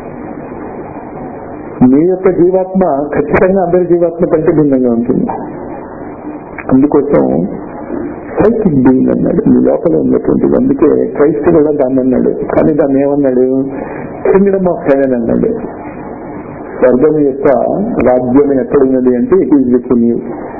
నీ యొక్క జీవాత్మ ఖచ్చితంగా అందరి జీవాత్మ కంటే భిన్నంగా ఉంటుంది అందుకోసం సైకిక్ బీయింగ్ అన్నాడు నీ లోపల ఉన్నటువంటిది అందుకే క్రైస్తు కూడా దాన్ని అన్నాడు కానీ దాన్ని ఏమన్నాడు కింగ్డమ్ ఆఫ్ హెవెన్ అన్నాడు స్వర్గం యొక్క రాజ్యం ఎక్కడున్నది అంటే ఇట్ ఈజ్ విత్ యూ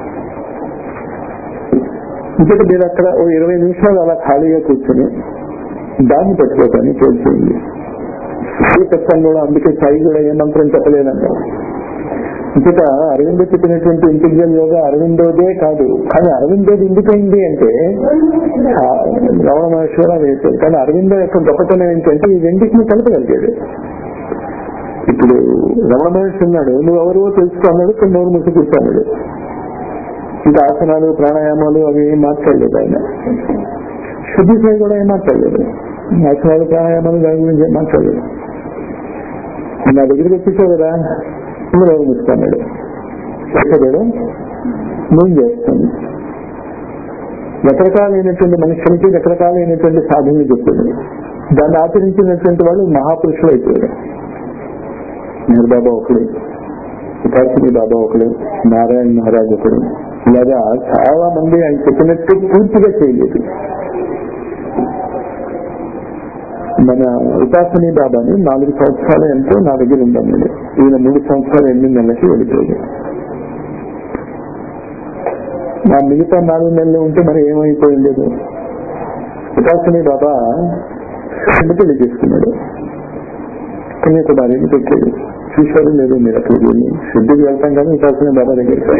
ఇంకటి మీరు అక్కడ ఓ ఇరవై నిమిషాలు అలా ఖాళీగా కూర్చొని దాన్ని పెట్టుకోవటాన్ని చేసేయండి సాయి తత్వం కూడా అందుకే సాయి కూడా ఏ మంత్రం చెప్పలేదంట ఇంకట అరవిందో చెప్పినటువంటి ఇంటిగ్రల్ యోగా అరవిందోదే కాదు కానీ అరవిందోది ఎందుకైంది అంటే రమణ మహర్షి కూడా వేశారు కానీ అరవిందో యొక్క గొప్పతనం ఏంటంటే ఈ రెండింటిని కలపగలిగాడు ఇప్పుడు రమణ మహర్షి ఉన్నాడు నువ్వు ఎవరో తెలుసుకున్నాడు కొన్ని నోరు ముసి కూర్చున్నాడు ఇంకా ఆసనాలు ప్రాణాయామాలు అవి ఏం మాట్లాడలేదు ఆయన శుద్ధి సాయి కూడా ఏం మాట్లాడలేదు ఆసనాలు ప్రాణాయామాలు దాని గురించి ఏం మాట్లాడలేదు నా దగ్గరికి వచ్చేసావు కదా నువ్వు నోరు ముసుకున్నాడు చేసాడు నేను చేస్తాను రకరకాలైనటువంటి మనుషులకి రకరకాలైనటువంటి సాధనలు చెప్పాడు దాన్ని ఆచరించినటువంటి వాళ్ళు మహాపురుషులు అయిపోయారు నెహర్ బాబా ఒకడు ఉపాసిని బాబా ఒకడు నారాయణ మహారాజ్ ఒకడు ఇలాగా చాలా మంది ఆయన చెప్పినట్టు పూర్తిగా చేయలేదు మన ఉపాసని బాబాని నాలుగు సంవత్సరాలు ఎంతో నా దగ్గర ఉందన్నాడు ఈయన మూడు సంవత్సరాలు ఎనిమిది నెలలకి వెళ్ళిపోయాడు నా మిగతా నాలుగు నెలలు ఉంటే మరి ఏమైపోయి లేదు ఉపాసని బాబా పెళ్లి చేసుకున్నాడు కన్యాకుమారిని పెట్టాడు చూశారు లేదు మీరు అక్కడికి వెళ్ళి సిద్ధికి వెళ్తాం కానీ ఉపాసన బాబా దగ్గరికి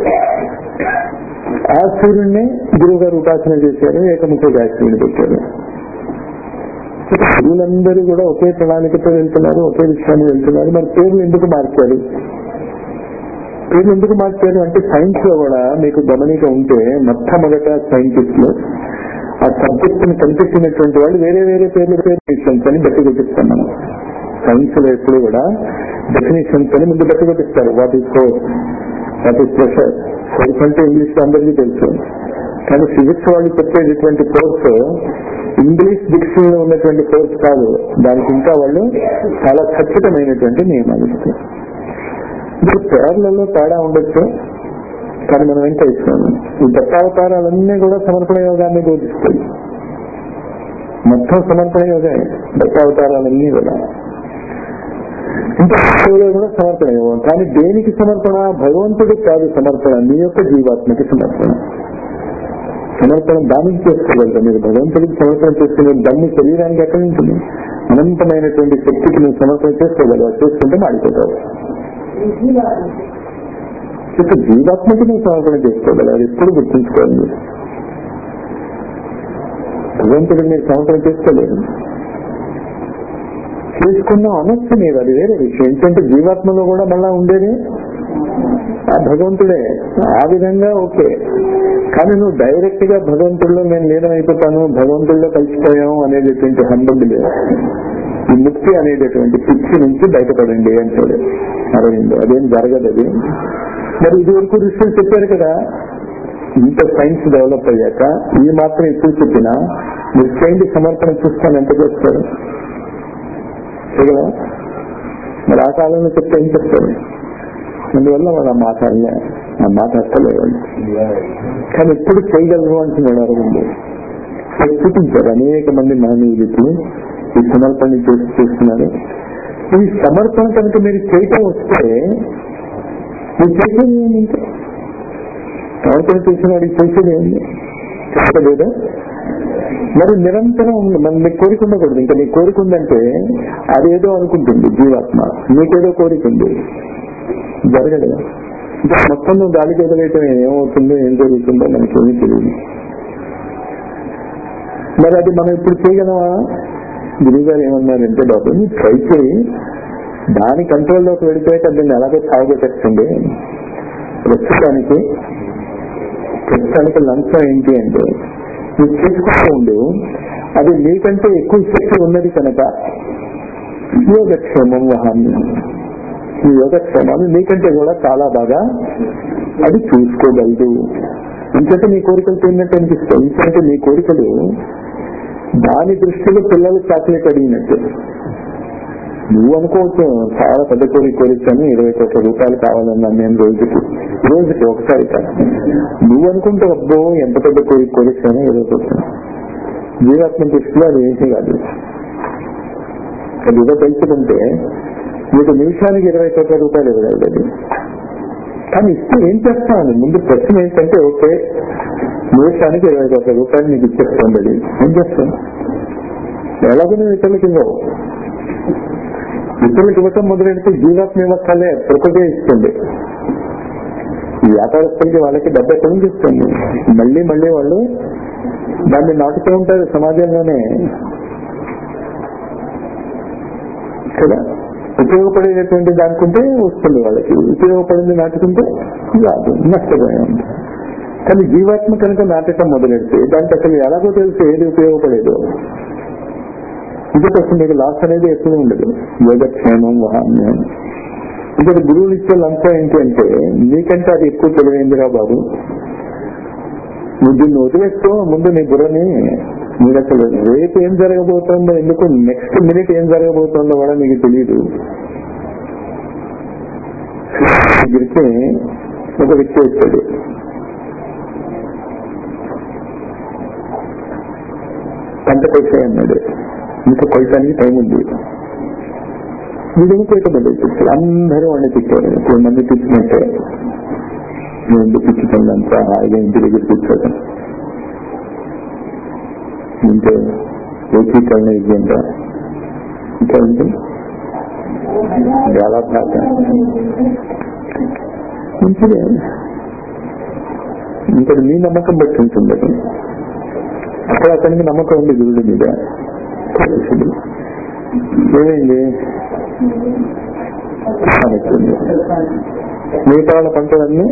ఆ సూర్యుడిని గురువు గారు ఉపాసన చేశారు ఏకముఖ గాయత్రిని పెట్టారు గురువులందరూ కూడా ఒకే ప్రణాళికతో వెళ్తున్నారు ఒకే విషయాన్ని వెళ్తున్నారు మరి పేర్లు ఎందుకు మార్చారు పేర్లు ఎందుకు మార్చారు అంటే సైన్స్ లో కూడా మీకు గమనిక ఉంటే మొట్టమొదట సైంటిస్టులు ఆ సబ్జెక్ట్ ని కనిపెట్టినటువంటి వాళ్ళు వేరే వేరే పేర్లు డెఫినేషన్స్ అని బట్టి కొట్టిస్తాం మనం సైన్స్ లో ఎప్పుడు కూడా డెఫినేషన్స్ అని ముందు బట్టి కొట్టిస్తారు what is force what is pressure force అంటే ఇంగ్లీష్ లో అందరికీ తెలుసు కానీ ఫిజిక్స్ వాళ్ళు చెప్పేటటువంటి కోర్స్ ఇంగ్లీష్ డిక్షనరీలో ఉన్నటువంటి కోర్స్ కాదు దానికి ఇంకా వాళ్ళు చాలా ఖచ్చితమైనటువంటి నియమాలు ఇస్తారు ఇప్పుడు పేర్లలో తేడా ఉండొచ్చు కానీ మనం ఏం తెలుసుకోము ఈ దత్తావతారాలన్నీ కూడా సమర్పణ యోగాన్ని బోధిస్తాయి మొత్తం సమర్పణ యోగే దత్తావతారాలన్నీ కూడా ఇంకా శివుడు కూడా సమర్పణ యోగం కానీ దేనికి సమర్పణ భగవంతుడికి కాదు సమర్పణ నీ యొక్క జీవాత్మకి సమర్పణ సమర్పణ దానికి చేసుకోగలరు మీరు భగవంతుడికి సమర్పణ చేసుకునే దాన్ని శరీరానికి ఎక్కడి ఉంటుంది అనంతమైనటువంటి శక్తికి నువ్వు సమర్పణ చేసుకోగలవు చేసుకుంటే మాడిపోతావు ఇక జీవాత్మకి నువ్వు సమర్పణ చేసుకోగలవు అది ఎప్పుడు గుర్తుంచుకోవాలి మీరు భగవంతుడికి మీరు సమర్పణ చేసుకోలేదు చేసుకున్నాం అనొచ్చు మీరు అది వేరే విషయం ఎందుకంటే జీవాత్మలో కూడా మళ్ళా ఉండేది ఆ భగవంతుడే ఆ విధంగా ఓకే కానీ నువ్వు డైరెక్ట్ గా భగవంతుడిలో నేను లీనమైపోతాను భగవంతుడిలో కలిసిపోయాం అనేటటువంటి హంబులు లేదు ఈ ముక్తి అనేటటువంటి పిచ్చి నుంచి బయటపడండి అంటాడు అరవింద్ అదేం జరగదు అది మరి ఇది వరకు ఋషులు చెప్పారు కదా ఇంత సైన్స్ డెవలప్ అయ్యాక ఈ మాత్రం ఇప్పుడు చెప్పినా మీరు చేయండి సమర్పణ చూస్తాను ఎంత చేస్తారు చేయగలరా మరి ఆ కాలంలో చెప్తే ఏం చెప్తారు అందువల్ల వాళ్ళు ఆ మాట అనలే ఆ మాట అక్కలేదు కానీ ఎప్పుడు చేయగలరు అంటున్నాడు అరవింద్ చూపించారు అనేక మంది మానవులకి ఈ సమర్పణ చేసి చేస్తున్నారు ఈ సమర్పణ కనుక మీరు చేయటం వస్తే మీరు చేసేది ఏంటి ఇంకా సమర్పణ చేసిన వాడికి చేసేది ఏంటి చెప్పలేదా మరి నిరంతరం ఉంది మరి నీకు కోరిక ఉండకూడదు ఇంకా నీ కోరిక ఉందంటే అదేదో అనుకుంటుంది జీవాత్మ నీకేదో కోరిక ఉంది జరగదు ఇంకా మొత్తం నువ్వు గాలికి ఎదురైతే ఏమవుతుందో ఏం జరుగుతుందో మనకి ఏమీ తెలియదు మరి అది మనం ఇప్పుడు చేయగలమా గురువు గారు ఏమన్నారంటే బాబు నువ్వు ట్రై చేయి దాని కంట్రోల్లోకి వెళ్ళిపోయాక దీన్ని అలాగే సాగుపెట్టండి ప్రస్తుతానికి ప్రస్తుతానికి లంచం ఏంటి అంటే నువ్వు చేసుకుంటూ ఉండు అది నీకంటే ఎక్కువ శక్తి ఉన్నది కనుక యోగక్షేమం వహాన్ని ఈ యోగక్షేమాలు నీకంటే కూడా చాలా బాగా అది చూసుకోగలదు ఇంకంటే నీ కోరికలు తిన్నట్టు అనిపిస్తాయి ఇంకంటే నీ కోరికలు దాని దృష్టిలో పిల్లలు చాక్లెట్ అడిగినట్టు నువ్వు అనుకోవచ్చు చాలా పెద్ద కోరిక కోరిస్తాను ఇరవై కోట్ల రూపాయలు కావాలన్నాను నేను రోజుకి రోజుకి ఒకసారి కాదు నువ్వు అనుకుంటే అబ్బో ఎంత పెద్ద కోరిక కోరిస్తానో ఇరవై కోట్ల జీవాత్మ దృష్టిలో అది ఏంటి కాదు అది ఏదో తెలుసుకుంటే మీకు నిమిషానికి ఇరవై కోట్ల రూపాయలు ఇవ్వగలదు అది కానీ ఇస్తే ఏం చేస్తాను ముందు ప్రశ్న ఏంటంటే ఓకే నిమిషానికి ఇరవై కోట్ల రూపాయలు నీకు ఇచ్చేస్తుంది అది ఏం చేస్తాను ఎలాగో నువ్వు ఇతరులకు ఇవ్వవు ఇతరులకు ఇవ్వటం మొదలెడితే జీవాత్మ ఇవ్వక్కలే ప్రకృతి ఇస్తుంది ఈ వ్యాపారస్తులకి వాళ్ళకి డబ్బు ఎక్కడి నుంచి ఇస్తుంది మళ్ళీ మళ్ళీ వాళ్ళు దాన్ని నాటుతూ ఉంటారు సమాజంలోనే కదా ఉపయోగపడేటటువంటి దానికుంటే వస్తుంది వాళ్ళకి ఉపయోగపడింది నాటుకుంటే రాదు నష్టపోయే ఉంటుంది కానీ జీవాత్మ కనుక నాటకం మొదలెడితే దానికి అసలు ఎలాగో తెలిసి ఏది ఉపయోగపడేదో ఇందుకోసం మీకు లాస్ అనేది ఎప్పుడు ఉండదు యోగక్షేమం వహాన్యం ఇక్కడ గురువులు ఇచ్చే లంచం ఏంటి అంటే నీకంటే అది ఎక్కువ తెలివైందిరా బాబు నువ్వు దీన్ని వదిలేస్తూ ముందు నీ బుర్రని మీరు అసలు రేపు ఏం జరగబోతుందో ఎందుకు నెక్స్ట్ మినిట్ ఏం జరగబోతుందో కూడా నీకు తెలియదు దగ్గరికి ఒక వ్యక్తి వచ్చాడు పంట కొట్టే అన్నాడు ఇంకా కొయ్యడానికి టైం ఉంది వీడిని కొయ్యటం చెప్పారు అందరూ వాడిని తిట్టారు ఇప్పుడు మంది తిట్టినట్టే నేను ఎందుకు తిట్టుకుందంతా హాయిగా ఇంటి దగ్గర కూర్చోవడం ఇంకా ఏకీకరణ ఇవ్వండి ఇంకా ఏంటి గాలాభాష మంచిదే ఇంకా మీ నమ్మకం బట్టి ఉంటుంది అది అక్కడ అతనికి నమ్మకం ఉంది గురుడి మీద తెలుసుడు. ఏమైంది అనుకుంది మిగతా వాళ్ళ పంటలన్నీ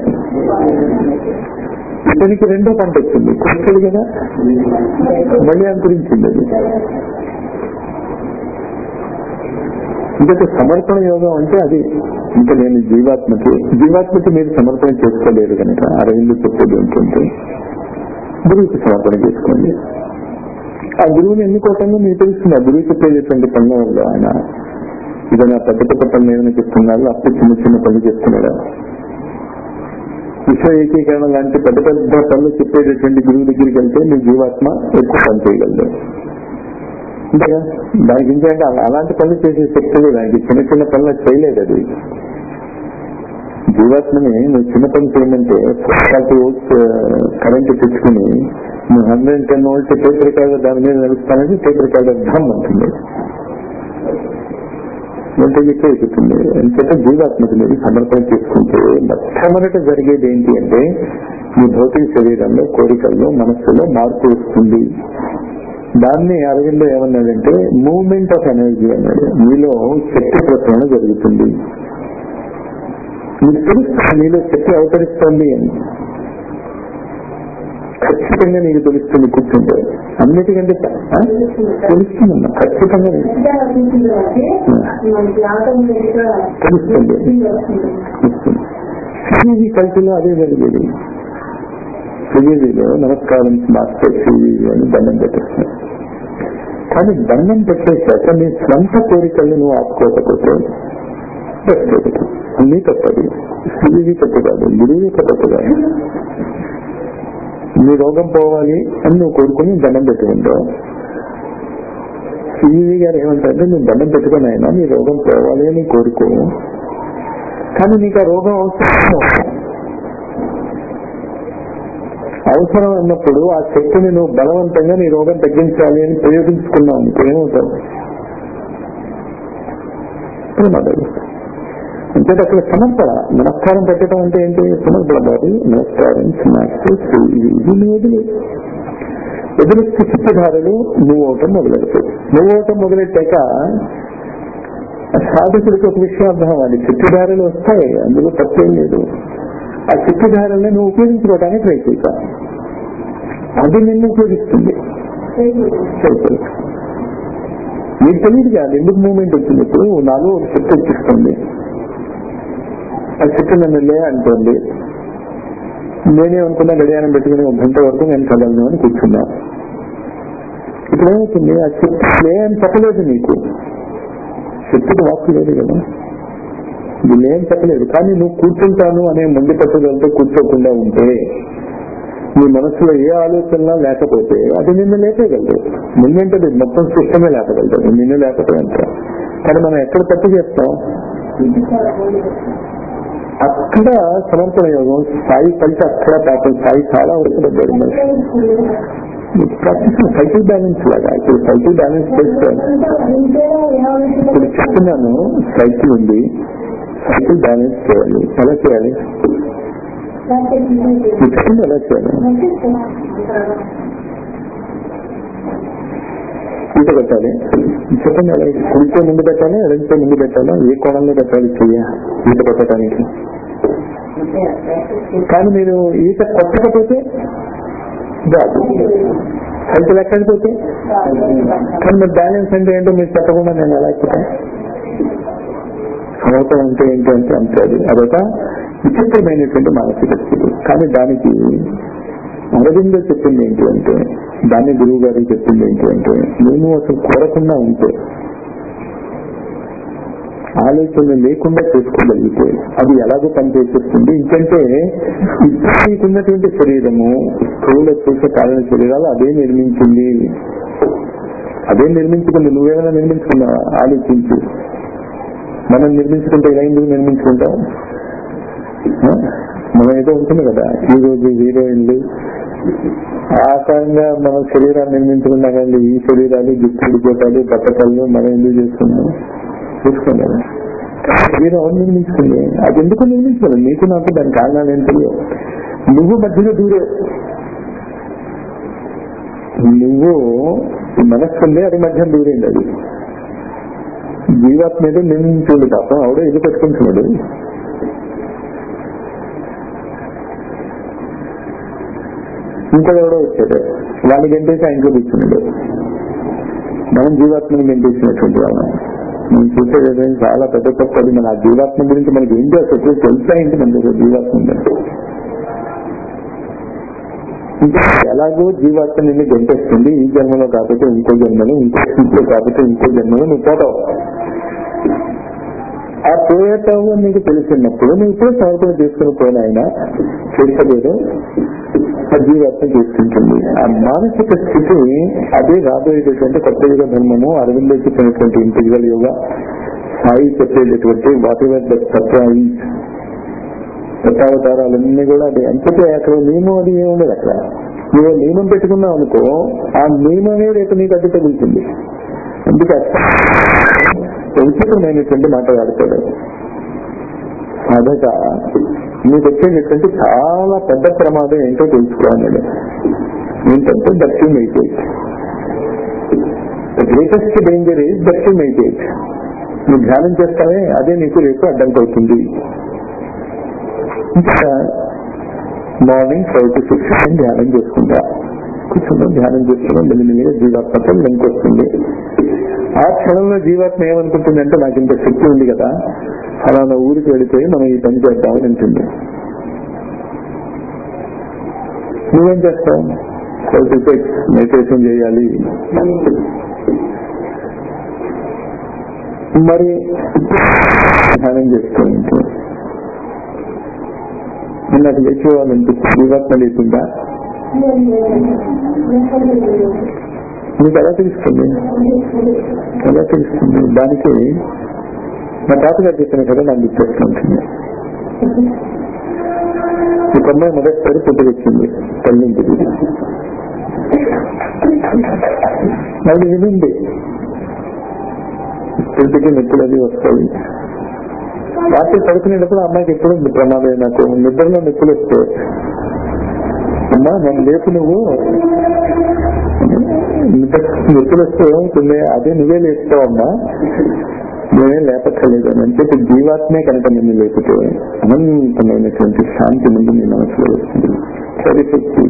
ఇతనికి రెండో పంట వచ్చింది కొడుకుడు కదా మళ్ళీ అంతరించింది అది ఇంకొక సమర్పణ యోగం అంటే అది ఇంకా నేను జీవాత్మకి జీవాత్మకి మీరు సమర్పణ చేసుకోలేరు కనుక అరవింద్ చెప్పేది ఏంటంటే గురువుకి సమర్పణ చేసుకోండి ఆ గురువుని ఎన్నుకోవటంలో మీకు తెలుస్తుంది ఆ గురువు చెప్పేటటువంటి పనులు ఆయన ఏదైనా పెద్ద పెద్ద పనులు ఏమైనా చెప్తున్నారు అప్పుడు చిన్న చిన్న పనులు చెప్తున్నాడా విశ్వ ఏకీకరణ లాంటి పెద్ద పెద్ద పనులు చెప్పేటటువంటి గురువు దగ్గరికి వెళ్తే మీ జీవాత్మ ఎక్కువ పని చేయగలదు అంతేగా దానికి ఇంకేంటే అలా- అలాంటి పనులు చేసే శక్తి లేదు దానికి చిన్న చిన్న పనులు చేయలేదు అది జీవాత్మని నువ్వు చిన్న పని చేయమంటే ఫార్టీ వోల్ట్స్ కరెంట్ తెచ్చుకుని నువ్వు hundred ten volt tape recorder దాని మీద నడుస్తానంటే టేప్ రికార్డర్ ధమ్ అంటుంది ఎంత చెప్పే చెప్తుంది ఎందుకంటే జీవాత్మకి మీరు సమర్పణ చేసుకుంటే మొట్టమొదట జరిగేది ఏంటి అంటే మీ భౌతిక శరీరంలో కోరికల్లో మనస్సులో మార్పు వస్తుంది దాన్ని అరవిందో ఏమన్నాడంటే మూవ్మెంట్ ఆఫ్ ఎనర్జీ అన్నాడు మీలో శక్తి ప్రసరణ జరుగుతుంది మీకు తెలుస్తుంది మీలో శక్తి అవతరిస్తోంది అని ఖచ్చితంగా నీకు తెలుస్తుంది కూర్చుంటే అన్నిటికంటే ఆ? తెలుస్తుందమ్మా ఖచ్చితంగా నీకు మనకి ఆటోమేటిక్ గా తెలుస్తుంది వస్తుంది తెలుస్తుంది సిజీవి కల్చర్లో అదే జరిగేది సిజీవిలో నమస్కారం మాస్టర్ సిజీవి అని దండం పెట్టేస్తారు కానీ దండం పెట్టేశాక నీ స్వంత కోరికల్ని నువ్వు ఆపుకోకపోతే తప్పదు. అన్నీ తప్పదు సిజీవి తప్పు కాదు గురువు తప్పు కాదు నీ రోగం పోవాలి అని నువ్వు కోరుకుని దండం పెట్టుకుంటావు సిజీవి గారు ఏమంటారంటే నువ్వు దండం పెట్టుకుని అయినా నీ రోగం పోవాలి అని కోరుకో కానీ నీకు ఆ రోగం అవసరం అవసరం అన్నప్పుడు ఆ శక్తిని నువ్వు బలవంతంగా నీ రోగం తగ్గించాలి అని ప్రయోగించుకున్నావు నీకు ఏమవుతావు ప్రమాదాలు అంతేత అక్కడ సమర్పణ నమస్కారం పెట్టడం అంటే ఏంటి సమర్పణ బాబు నమస్కారం స్నాక్స్ ఇది నువ్వు వదిలే వదిలిస్తే చిత్తధారలు నువ్వు అవటం మొదలెడతావు నువ్వు అవటం మొదలెట్టాక సాధకుడికి ఒక విషయం అర్థం అవ్వాలి చిత్తుధారలు వస్తాయి అందులో తప్పేం లేదు ఆ చిత్తుధారల్ని నువ్వు ఉపయోగించుకోవడానికి ప్రయత్నిస్తా అది నిన్ను ఉపయోగిస్తుంది సరిపోదు. నీకు తెలియదు కాదు ఎందుకు మూమెంట్ వచ్చింది ఇప్పుడు నాలో ఒక శక్తి వచ్చిస్తుంది ఆ శక్తి నన్ను లే అంటుంది నేనేమనుకున్నా గడియారం పెట్టుకుని ఒక గంట వరకు నేను చదవను అని కూర్చున్నా ఇప్పుడు ఏమవుతుంది ఆ శక్తి లే అని చెప్పలేదు నీకు శక్తికి వాక్కు లేదు కదా ఇది ఏం చెప్పలేదు కానీ నువ్వు కూర్చుంటాను అనే ముందు పట్టుదలతో కూర్చోకుండా ఉంటే నీ మనసులో ఏ ఆలోచన లేకపోతే అది నిన్ను లేపేయగలదు నిన్నంటే మొత్తం సిస్టమే లేపగలదు నిన్ను లేకపోతే కానీ మనం ఎక్కడ తప్పు చేస్తాం అక్కడ సమర్పణ యోగం స్థాయి కలిసి అక్కడ పాపం స్థాయి చాలా వరకు పడ్డాడు మనిషి ప్రాక్టీస్ సైకిల్ బ్యాలెన్స్ లాగా ఇప్పుడు సైకిల్ బ్యాలెన్స్ చేసుకోవాలి ఇప్పుడు చెప్తున్నాను సైకిల్ ఉంది సైకిల్ బ్యాలెన్స్ చేయాలి ఎలా చేయాలి మీరు చెప్పండి ఎలా చేయాలి ఈత పెట్టాలి చెప్పండి ఎలా కుడితో ముందు పెట్టాలి ఎడంతో ముందు పెట్టాలా ఏ కోణంలో పెట్టాలి చెయ్య ఈత పెట్టడానికి కానీ మీరు ఈత కొట్టకపోతే రాదు సైకిల్ ఎక్కడిపోతే కానీ మీరు బ్యాలెన్స్ అంటే ఏంటో మీరు చెప్పకుండా నేను ఎలా చెప్తాను సమర్థం అంటే ఏంటి అంటే అంతే అది అదొక విచిత్రమైనటువంటి మానసిక స్థితి కానీ దానికి అరవిందో చెప్పింది ఏంటి అంటే దాన్ని గురువు గారికి చెప్పింది ఏంటి అంటే నేను అసలు కోరకుండా ఉంటే ఆలోచన లేకుండా చేసుకోగలిగితే అది ఎలాగో పనిచేసేస్తుంది ఇంకంటే ఇప్పుడు నీకున్నటువంటి శరీరము స్థూల చూసే కారణ శరీరాలు అదే నిర్మించింది అదే నిర్మించుకుంది నువ్వేమైనా నిర్మించుకున్నావా ఆలోచించి మనం నిర్మించుకుంటే ఇలా ఎందుకు నిర్మించుకుంటాం ఆ? మనం ఏదో ఉంటుంది కదా ఈ రోజు హీరోయిన్లు ఆకారంగా మనం శరీరాన్ని నిర్మించుకున్నా కానీ ఈ శరీరాలు గిట్టుడు పోటాలు బట్టకళ్ళు మనం ఎందుకు చేసుకున్నాం చూసుకోం కదా శరీరం ఎవరు నిర్మించుకుంది అది ఎందుకు నిర్మించుకోలేదు నీకు నాకు దాని కారణాలు ఏం తెలియవు నువ్వు మధ్యలో దూరే నువ్వు మనస్సు ఉంది అది మధ్య దూరేంది అది జీవాత్మ మీద నిర్మించుంది తప్ప ఆవిడ ఇది పెట్టుకుంటున్నాడు ఇంకా ఎవడో వచ్చాడు వాడిని గంటేసి ఆ ఇంట్లో కూర్చున్నాడు మనం జీవాత్మని గంటేసినటువంటి వాళ్ళం మనం చూసేది ఏదైనా చాలా పెద్ద తప్పు అది మన ఆ జీవాత్మ గురించి మనకి ఏంటి అసలు తెలుసా ఏంటి మనకి జీవాత్మ ఉందని ఇంకా ఎలాగో జీవాత్మ నిన్ను గంటేస్తుంది ఈ జన్మలో కాకపోతే ఇంకో జన్మలో ఇంకో ఇంట్లో కాకపోతే ఇంకో జన్మలో నువ్వు పోతావు ఆ పోయేతావు అని నీకు తెలిసినప్పుడు నువ్వు ఇప్పుడే సమర్పణ చేసుకుని పోయిన ఆయన చేసలేదు ఆ జీవాత్మ చేసుకుంటుంది ఆ మానసిక స్థితి అదే రాబోయేటటువంటి కొత్త యుగ ధర్మము అరవిందో చెప్పినటువంటి ఇంటిగ్రల్ యోగా సాయి చెప్పేటటువంటి వాట్ ఎవర్ ద తత్వ దత్తావతారాలన్నీ కూడా అది అంతటే అక్కడ నియమం అది ఏముండదు అక్కడ నువ్వు నియమం పెట్టుకున్నావు అనుకో ఆ నియమమే రేపు నీకు అడ్డు తగులుతుంది అందుకే విచిత్రమైనటువంటి మాట్లాడతాడు సాధక నీకు వచ్చేటటువంటి చాలా పెద్ద ప్రమాదం ఏంటో తెలుసుకోవాలన్నాడు ఏంటంటే that you meditate the greatest danger is that you meditate నువ్వు ధ్యానం చేస్తావే అదే నీకు రేపు అడ్డంకి అవుతుంది ఇంకా మార్నింగ్ ఫైవ్ టు సిక్స్ నేను ధ్యానం చేసుకుంటా కూర్చున్నాం ధ్యానం చేస్తున్నాం మెల్లిమెల్లిగా జీవాత్మతో లింక్ వస్తుంది ఆ క్షణంలో జీవాత్మ ఏమనుకుంటుందంటే నాకు ఇంత శక్తి ఉంది కదా ఫలానా ఊరికి వెళ్ళిపోయి మనం ఈ పని చేద్దామని ఉంటుంది నువ్వేం చేస్తావు ఫైవ్ టు సిక్స్ మెడిటేషన్ చేయాలి మరి ధ్యానం చేస్తూ ఉంటుంది నాకు లేచేవాళ్ళనిపిస్తుంది జీవాత్మ లేకుండా మీకు ఎలా తెలుస్తుంది ఎలా తెలుస్తుంది దానికి మా తాతగారు చెప్పిన కదా నాకు గుర్తొస్తూ ఉంటుంది ఈ అమ్మాయి మొదటిసారి పుట్టుకొచ్చింది తల్లింటికి అది వినింది పుట్టికి నిప్పులు అది వస్తాయి రాత్రి పడుకునేటప్పుడు అమ్మాయికి ఎప్పుడు ప్రమాదం నాకు నిద్రలో నిప్పులు వస్తాయి అమ్మా నన్ను లేపు నువ్వు నిప్పులు వస్తే ఏమవుతుంది అదే నువ్వే లేస్తావమ్మా నేనేం లేపక్కర్లేదు అని అంటే ఇప్పుడు జీవాత్మే కనుక నిన్ను లేపితే అనంతమైనటువంటి శాంతి ముందు నీ మనసులో వస్తుంది సరిశక్తి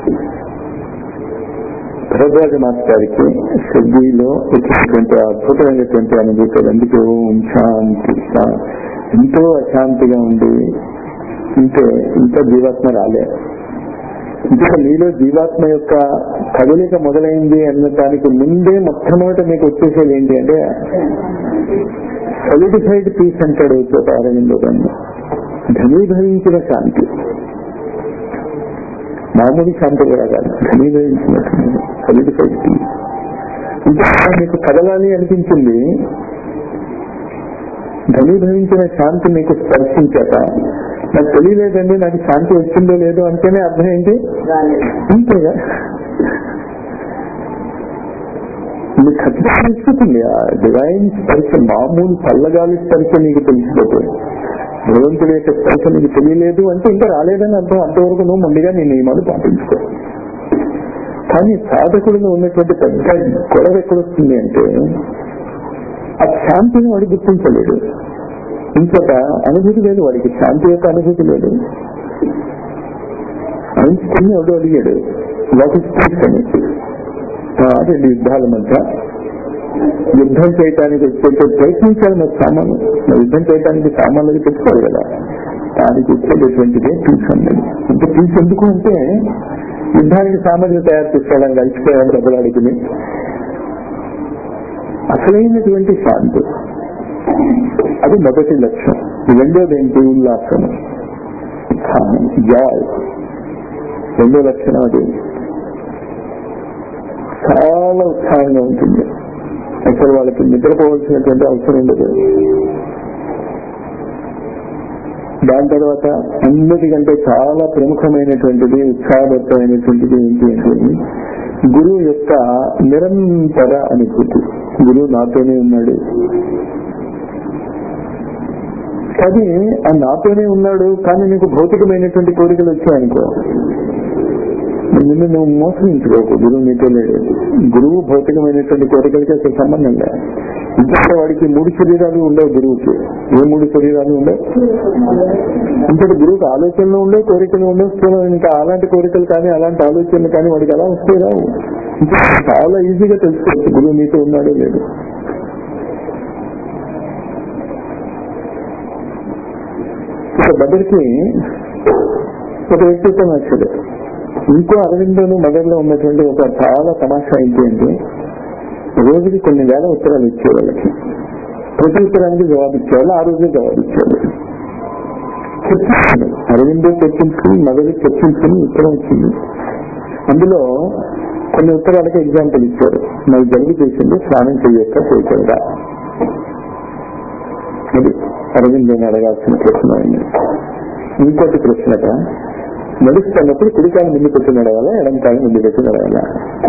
భరద్వాజ మాస్టారికి సిద్ధిలో వచ్చినటువంటి అద్భుతమైనటువంటి అనుభూతులు అందుకే ఓం శాంతి శా- ఎంతో అశాంతిగా ఉండి ఇంతే ఇంత జీవాత్మ రాలే ఇంకా మీలో జీవాత్మ యొక్క కదలిక మొదలైంది అన్న దానికి ముందే మొట్టమొదట మీకు వచ్చేసేది ఏంటి అంటే సొలిడిఫైడ్ పీస్ అంటాడు చోట అరవిందో దాన్ని ఘనీభవించిన శాంతి మామూలు శాంతి కూడా కాదు ఘనీభవించినటువంటి సొలిడిఫైడ్ పీస్ ఇంకా మీకు కదలాలి అనిపించింది ఘనీభవించిన శాంతి మీకు స్పర్శించాక నాకు తెలియలేదండి నాకు శాంతి వచ్చిందో లేదో అంటేనే అర్థం ఏంటి అంతేగా మీకు ఖచ్చితంగా తెలుసుకుంది ఆ డివైన్ స్పర్శ మామూలు చల్లగాలి స్పర్శ నీకు తెలిసిపోతుంది భగవంతుడి యొక్క స్పర్శ నీకు తెలియలేదు అంటే ఇంకా రాలేదని అర్థం అంతవరకు నువ్వు ముందుగా నీ నియమాలు పాటించుకో కానీ సాధకుడిలో ఉన్నటువంటి పెద్ద గొడవ ఎక్కడొస్తుంది అంటే ఆ శాంతిని వాడు గుర్తించలేడు ఇంకొక అనుభూతి లేదు వాడికి శాంతి యొక్క అనుభూతి లేదు ఐన్స్టీన్ ఎవడు అడిగాడు వాట్ ఇస్ పీస్ అని ఆ, రెండు యుద్ధాల మధ్య యుద్ధం చేయటానికి వచ్చే ప్రయత్నించాలి మరి సామాను మరి యుద్ధం చేయడానికి సామాన్లు తెచ్చుకోవాలి కదా దానికి వచ్చేటటువంటిదే పీస్ అన్నది అంటే పీస్ ఎందుకు అంటే యుద్ధానికి సామాన్లు తయారు చేసుకోవడం కలిసిపోయాం దెబ్బలాడికి అసలైనటువంటి శాంతి అది మొదటి లక్ష్యం రెండోది ఏంటి ఉల్లాసం ఉత్సాహం జాయ్ రెండో లక్షణం అది చాలా ఉత్సాహంగా ఉంటుంది అసలు వాళ్ళకి నిద్రపోవాల్సినటువంటి అవసరం ఉండదు దాని తర్వాత అన్నిటికంటే చాలా ప్రముఖమైనటువంటిది ఉత్సాహభరితమైనటువంటిది ఏంటి అంటే గురువు యొక్క నిరంతర అనుభూతి గురువు నాతోనే ఉన్నాడు కానీ ఆ నాతోనే ఉన్నాడు కానీ నీకు భౌతికమైనటువంటి కోరికలు వచ్చాయనుకో నిన్ను నువ్వు మోసగించుకోకు గురువు నీతో లేడు గురువు భౌతికమైనటువంటి కోరికలకి అసలు సంబంధం లేదు ఇంకొక వాడికి మూడు శరీరాలు ఉండవు గురువుకి ఏ మూడు శరీరాలు ఉండవు ఇంకొక గురువుకి ఆలోచనలు ఉండవు కోరికలు ఉండవు స్థూలం ఇంకా అలాంటి కోరికలు కానీ అలాంటి ఆలోచనలు కానీ వాడికి ఎలా వస్తే రావు ఇంకా చాలా ఈజీగా తెలుసుకోవచ్చు గురువు నీతో ఉన్నాడో లేదు ఒక దగ్గరికి ఒక వ్యక్తిత్వం వచ్చాడు ఇంకో అరవిందోను మదర్లో ఉన్నటువంటి ఒక చాలా తమాషా ఏంటి అంటే రోజుకి కొన్ని వేల ఉత్తరాలు ఇచ్చే వాళ్ళకి ప్రతి ఉత్తరానికి జవాబు ఇచ్చేవాళ్ళు ఆ రోజే జవాబు ఇచ్చేవాళ్ళు చర్చించాడు అరవిందో చర్చించుకుని మదర్ చర్చించుకుని ఉత్తరం వచ్చింది అందులో కొన్ని ఉత్తరాలకి ఎగ్జాంపుల్ ఇచ్చారు మరి జలుబు చేసింది స్నానం చేయొక్క చేయకూడదా అది అరవిందని అడగాల్సిన ప్రశ్న అయింది ఇంకోటి ప్రశ్నట నడుస్తున్నప్పుడు కుడికాయ ముందు పెట్టి నడవాలా ఎడంకాయ ముందు పెట్టి నడవాలా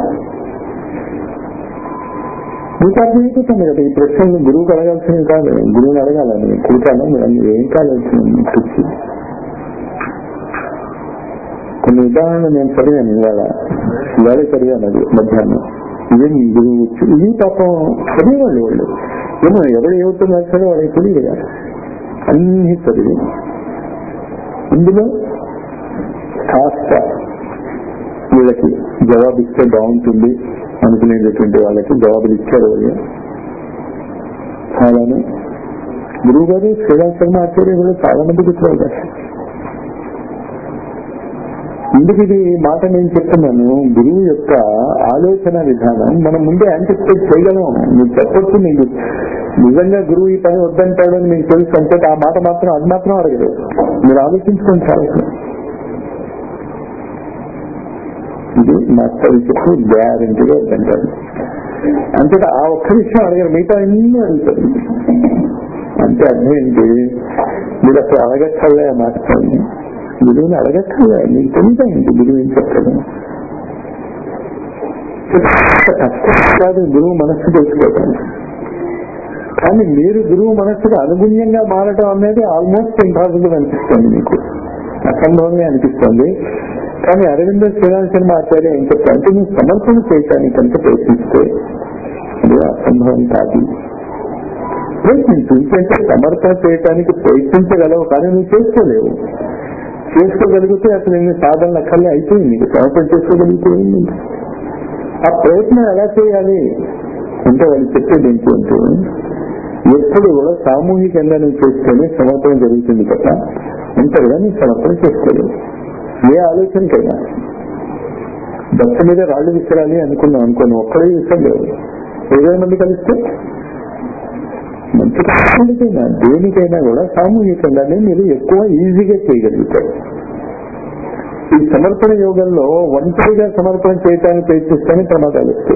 మీకు అర్థమైపోతుంది కదా ఈ ప్రశ్నలు గురువుకి అడగాల్సినవి కాదు గురువుని అడగాలని కుడికాలం ఏం కావాల్సింది పిచ్చి కొన్ని ఉదాహరణలు నేను చదివాను ఇవాళ ఇవాళ చదివాను అది మధ్యాహ్నం ఇదేం గురువు వచ్చి ఇది పాపం చదివేవాళ్ళు వాళ్ళు ఏమో ఎవరు ఏమిటో నచ్చాడో వాళ్ళకి తెలియదు కదా అన్ని చదివి ఇందులో కాస్త వీళ్ళకి జవాబిస్తే బాగుంటుంది అనుకునేటటువంటి వాళ్ళకి జవాబులు ఇచ్చారు వాళ్ళు చాలానే గురువు గారు శ్రీరామ్ శర్మ ఆచార్య కూడా చాలా మందికి ఇచ్చారు కదా ఇందుకు ఇది మాట నేను చెప్తున్నాను గురువు యొక్క ఆలోచన విధానం మనం ముందే యాంటిసిపేట్ చేయగలం మీరు చెప్పొచ్చు మీకు నిజంగా గురువు ఈ పని వద్దంటాడు అని మీకు తెలుసు అంటే ఆ మాట మాత్రం అది మాత్రం అడగదు మీరు ఆలోచించుకొని చాలా ఇది మాస్టర్ చెప్పు గ్యారంటీగా వద్దంటారు అంతటా ఆ ఒక్క విషయం అడగరు మిగతా అన్ని అడుగుతారు అంటే అర్థం ఏంటి మీరు అసలు అడగక్కర్లే ఆ మాస్టర్ని గురువుని అడగక్కర్లే మీకు తెలుసా ఏంటి గురువు ఏం చెప్తాడు కష్టం కాదు గురువు మనస్సు తెలుసుకోవటానికి కానీ మీరు గురువు మనస్సుకు అనుగుణ్యంగా మారటం అనేది ఆల్మోస్ట్ ఇంపాసిబుల్ అనిపిస్తుంది మీకు అసంభవంగా అనిపిస్తుంది కానీ అరవింద శ్రీరామ శర్మ ఆచార్య ఏం చెప్తారు అంటే నువ్వు సమర్పణ చేయటానికి అంత ప్రయత్నిస్తే అది అసంభవం కాదు ప్రయత్నించు ఇంకంటే సమర్పణ చేయటానికి ప్రయత్నించగలవు కానీ నువ్వు చేసుకోలేవు చేసుకోగలిగితే అసలు నేను సాధన అక్కర్లే అయిపోయింది నీకు సమర్పణ చేసుకోగలిగితే ఏంటి? ఆ ప్రయత్నం ఎలా చేయాలి అంటే వాళ్ళు చెప్పేది ఏంటి అంటే ఎప్పుడు కూడా సామూహికంగా నువ్వు చేస్తేనే సమర్పణ జరుగుతుంది కదా ఒంటరిగా నీ సమర్పణ చేసుకోలేవు ఏ ఆలోచనకైనా బస్సు మీద రాళ్ళు విసరాలి అనుకున్నాం అనుకోను ఒక్కడే విసరలేవు ఇరవై మంది కలిస్తే మంచి కష్టమైనా దేనికైనా కూడా సామూహికంగానే మీరు ఎక్కువ ఈజీగా చేయగలుగుతారు ఈ సమర్పణ యోగంలో ఒంటరిగా సమర్పణ చేయడానికి ప్రయత్నిస్తేనే ప్రమాదాలు వస్తాయి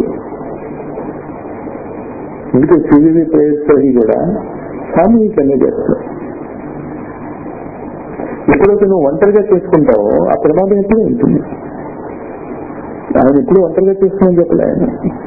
అందుకే సివివి ప్రేయర్స్ అవి కూడా సామూహికంగా చేస్తారు ఎప్పుడైతే నువ్వు ఒంటరిగా చేసుకుంటావో ఆ ప్రమాదం ఎప్పుడూ ఉంటుంది ఆయన ఎప్పుడు ఒంటరిగా చేసుకోమని చెప్పలే ఆయన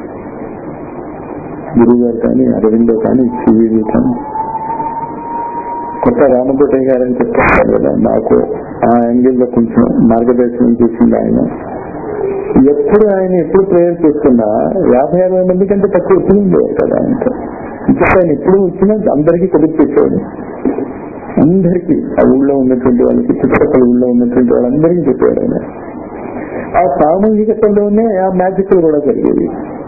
గురువు గారు కానీ అరవిందో కానీ సివివి కానీ కొత్త రామకోటయ్య గారు అని చెప్తారు కదా నాకు ఆ యాంగిల్ లో కొంచెం మార్గదర్శనం చేసింది ఆయన ఎప్పుడు ఆయన ఎప్పుడు ప్రేయర్ చేస్తున్నా యాభై అరవై మంది కంటే తక్కువ వచ్చింది కదా ఆయనతో ఇంకా ఆయన ఎప్పుడు వచ్చినా అందరికీ కొడుకు చేసేవాడు అందరికీ ఆ ఊళ్ళో ఉన్నటువంటి వాళ్ళకి చుట్టుపక్కల ఊళ్ళో ఉన్నటువంటి వాళ్ళందరికీ చెప్పాడు ఆయన ఆ సామూహికతలోనే ఆ మ్యాజిక్లు కూడా జరిగేవి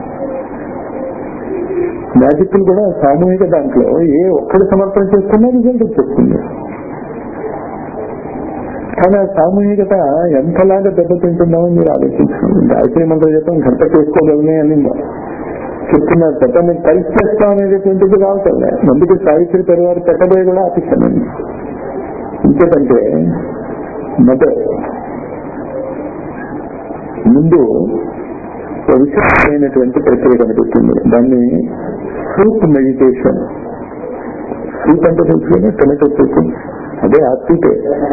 మ్యాజిక్లు కూడా సామూహిక దాంట్లో ఏ ఒక్కడు సమర్పణ చేసుకున్నా రిజల్ట్ వచ్చేస్తుంది కానీ ఆ సామూహికత ఎంతలాగా దెబ్బతింటుందామో మీరు ఆలోచించుకోండి గాయత్రి మంత్రం చెప్పాం గంట చేసుకోగలనే అని చెప్తున్నారు తప్ప మీరు కలిసి చేస్తాం అనేటటువంటిది రావట్లే అందుకే సావిత్రి పరివారు పెట్టబోయే కూడా ఆపిస్తానండి ఇంకేటంటే మదర్ ముందు ఒక విశేషమైనటువంటి ప్రక్రియ కనిపిస్తుంది దాన్ని సూప్ మెడిటేషన్ సూప్ అంటే తెలుసు టొమాటో సూప్ అదే ఆ సూపే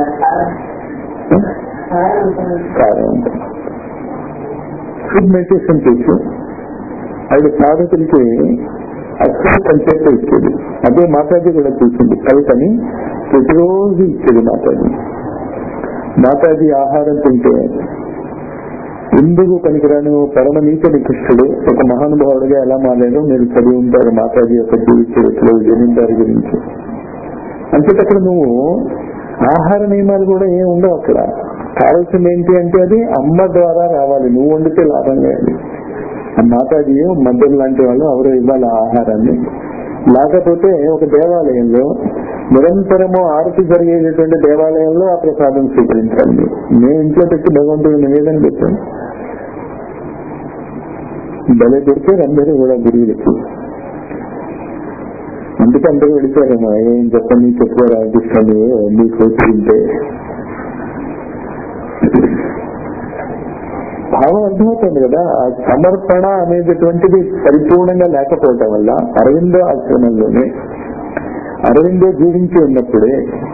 కారం సూప్ మెడిటేషన్ చేసి ఐదు సాధకులకి అసలు కంచెట్టు ఇచ్చేది అదే మాతాజీ కూడా చూసింది కవితని ప్రతిరోజు ఇచ్చేది మాతాజీ మాతాజీ ఆహారం తింటే ఎందుకు పనికిరాని పరమనీత నికృష్టుడు ఒక మహానుభావుడిగా ఎలా మారాడో మీరు చదివి ఉంటారు మాతాజీ యొక్క జీవిత చరిత్రలో జమీందారు గురించి అంటే అక్కడ నువ్వు ఆహార నియమాలు కూడా ఏం ఉండవు అక్కడ కావాల్సింది ఏంటి అంటే అది అమ్మ ద్వారా రావాలి నువ్వు వండితే లాభం లేదు ఆ మాతాజీ మధ్యలో లాంటి వాళ్ళు ఎవరో ఇవ్వాలి ఆ ఆహారాన్ని లేకపోతే ఒక దేవాలయంలో నిరంతరము ఆరతి జరిగేటటువంటి దేవాలయంలో ఆ ప్రసాదం స్వీకరించండి మేము ఇంట్లో పెట్టి భగవంతుడు నివేదన పెట్టాం భలే దొరికారు అందరూ కూడా గురువులకి అందుకే అందరూ వెళ్ళిపోయారేమో ఏం చెప్పండి చెప్పుకోరా అనిపిస్తుంది మీకు తింటే భావం అర్థమవుతుంది కదా ఆ సమర్పణ అనేటటువంటిది పరిపూర్ణంగా లేకపోవటం వల్ల అరవిందో ఆశ్రమంలోనే అరవిందో జీవించి ఉన్నప్పుడే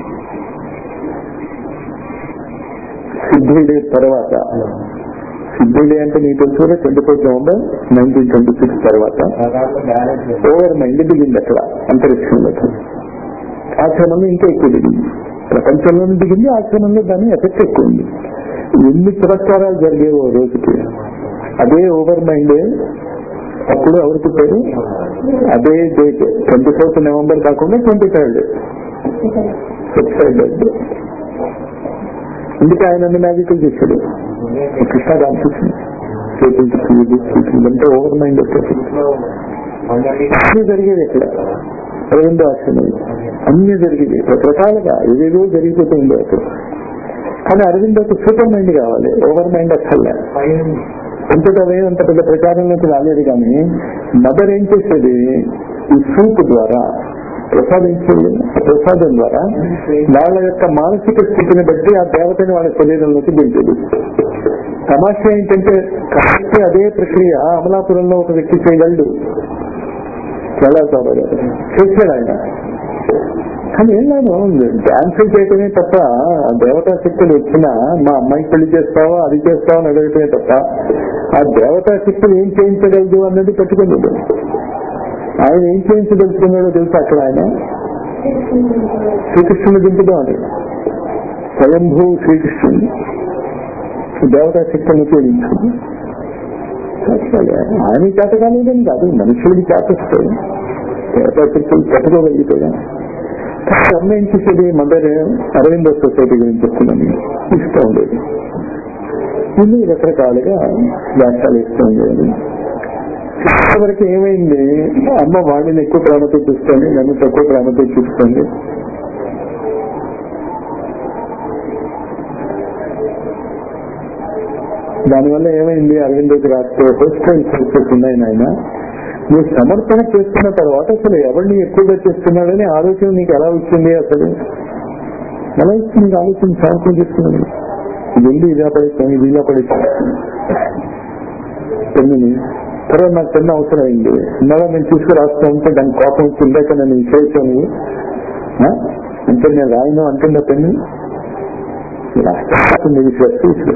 సిద్ధుడే తర్వాత సిద్ధుడే అంటే నీకు తెలుసు కదా twenty four November nineteen twenty six తర్వాత ఓవర్ మైండ్ దిగింది అక్కడ అంతరిక్షంలోకి ఆశ్రమంలో ఇంకా ఎక్కువ దిగింది ప్రపంచంలోనే దిగింది ఆశ్రమంలో దాని ఎఫెక్ట్ ఎక్కువ ఉంది ఎన్ని పురస్కారాలు జరిగేవో రోజుకి అదే ఓవర్ మైండ్ అప్పుడు ఎవరు పుట్టారు అదే డేట్ ట్వంటీ ఫోర్త్ నవంబర్ కాకుండా ట్వంటీ థర్డ్ అందుకే ఆయన అన్ని మ్యాజికల్ చేశాడు కృష్ణ రామకృష్ణ అంటే ఓవర్ మైండ్ వచ్చేసి అన్ని జరిగేది ఇక్కడ అరవిందో ఆశ్రమం అన్ని జరిగేది రకరకాలుగా ఏదేదో జరిగిపోతుంది అక్కడ కానీ అరవిందోకి సూపర్ మైండ్ కావాలి ఓవర్ మైండ్ అక్కర్లే అంతటా అంత పెద్ద ప్రచారంలోకి రాలేదు కానీ మదర్ ఏం చేసేది ఈ సూప్ ద్వారా ప్రసాదించేది ప్రసాదం ద్వారా వాళ్ళ యొక్క మానసిక స్థితిని బట్టి ఆ దేవతని వాళ్ళ శరీరంలోకి దింపేది తమాషా ఏంటంటే కాబట్టి అదే ప్రక్రియ అమలాపురంలో ఒక వ్యక్తి చేయగలడు చాలా బాబా గారు చేశాడు ఆయన కానీ ఏం లేదు డాన్స్ చేయటమే తప్ప దేవతా శక్తులు వచ్చినా మా అమ్మాయికి పెళ్లి చేస్తావా అది చేస్తావా అని అడగటమే తప్ప ఆ దేవతా శక్తులు ఏం చేయించగలదు అన్నది పెట్టుకోలేదు ఆయన ఏం చేయించగలుగుతున్నాడో తెలుసు అక్కడ ఆయన శ్రీకృష్ణుని దింపుదాం అని స్వయంభూ శ్రీకృష్ణుని దేవతా శక్తిని ఉపయోగించుకుంది ఆయన చేత కాలేదని కాదు మనుషులకి చేతస్తాయి దేవతా శక్తులు పెట్టుకోగలిగితే అమ్మ ఏం చేసేది మదర్ అరవింద సొసైటీ గురించి చెప్తున్నాను ఇస్తూ ఉండేది ఇన్ని రకరకాలుగా వ్యాఖ్యలు ఇస్తూ ఉండేది వరకు ఏమైంది అమ్మ వాడిని ఎక్కువ ప్రేమతో చూస్తుంది నన్ను తక్కువ ప్రేమతో చూస్తుంది దానివల్ల ఏమైంది అరవిందోకి రాస్తే హోస్టల్ సర్వీసెస్ ఉన్నాయి నాయన నువ్వు సమర్పణ చేస్తున్న తర్వాత అసలు ఎవరిని ఎక్కువగా చేస్తున్నాడని ఆలోచన నీకు ఎలా వచ్చింది అసలు ఎలా వచ్చింది నీకు ఆలోచన సమర్పణ చేస్తున్నాడు ఇది ఉంది ఇలా పడేస్తాను ఇది ఇలా పడేస్తాను పెన్నుని తర్వాత నాకు పెన్ను అవసరం అయింది ఇందాక నేను తీసుకుని రాస్తా ఉంటే దాని కోపం వచ్చి ఇందాక నేను విషయించాను అంటే నేను రాయను అంటుందా పెన్ను రాస్తుంది విశ్వస్తూ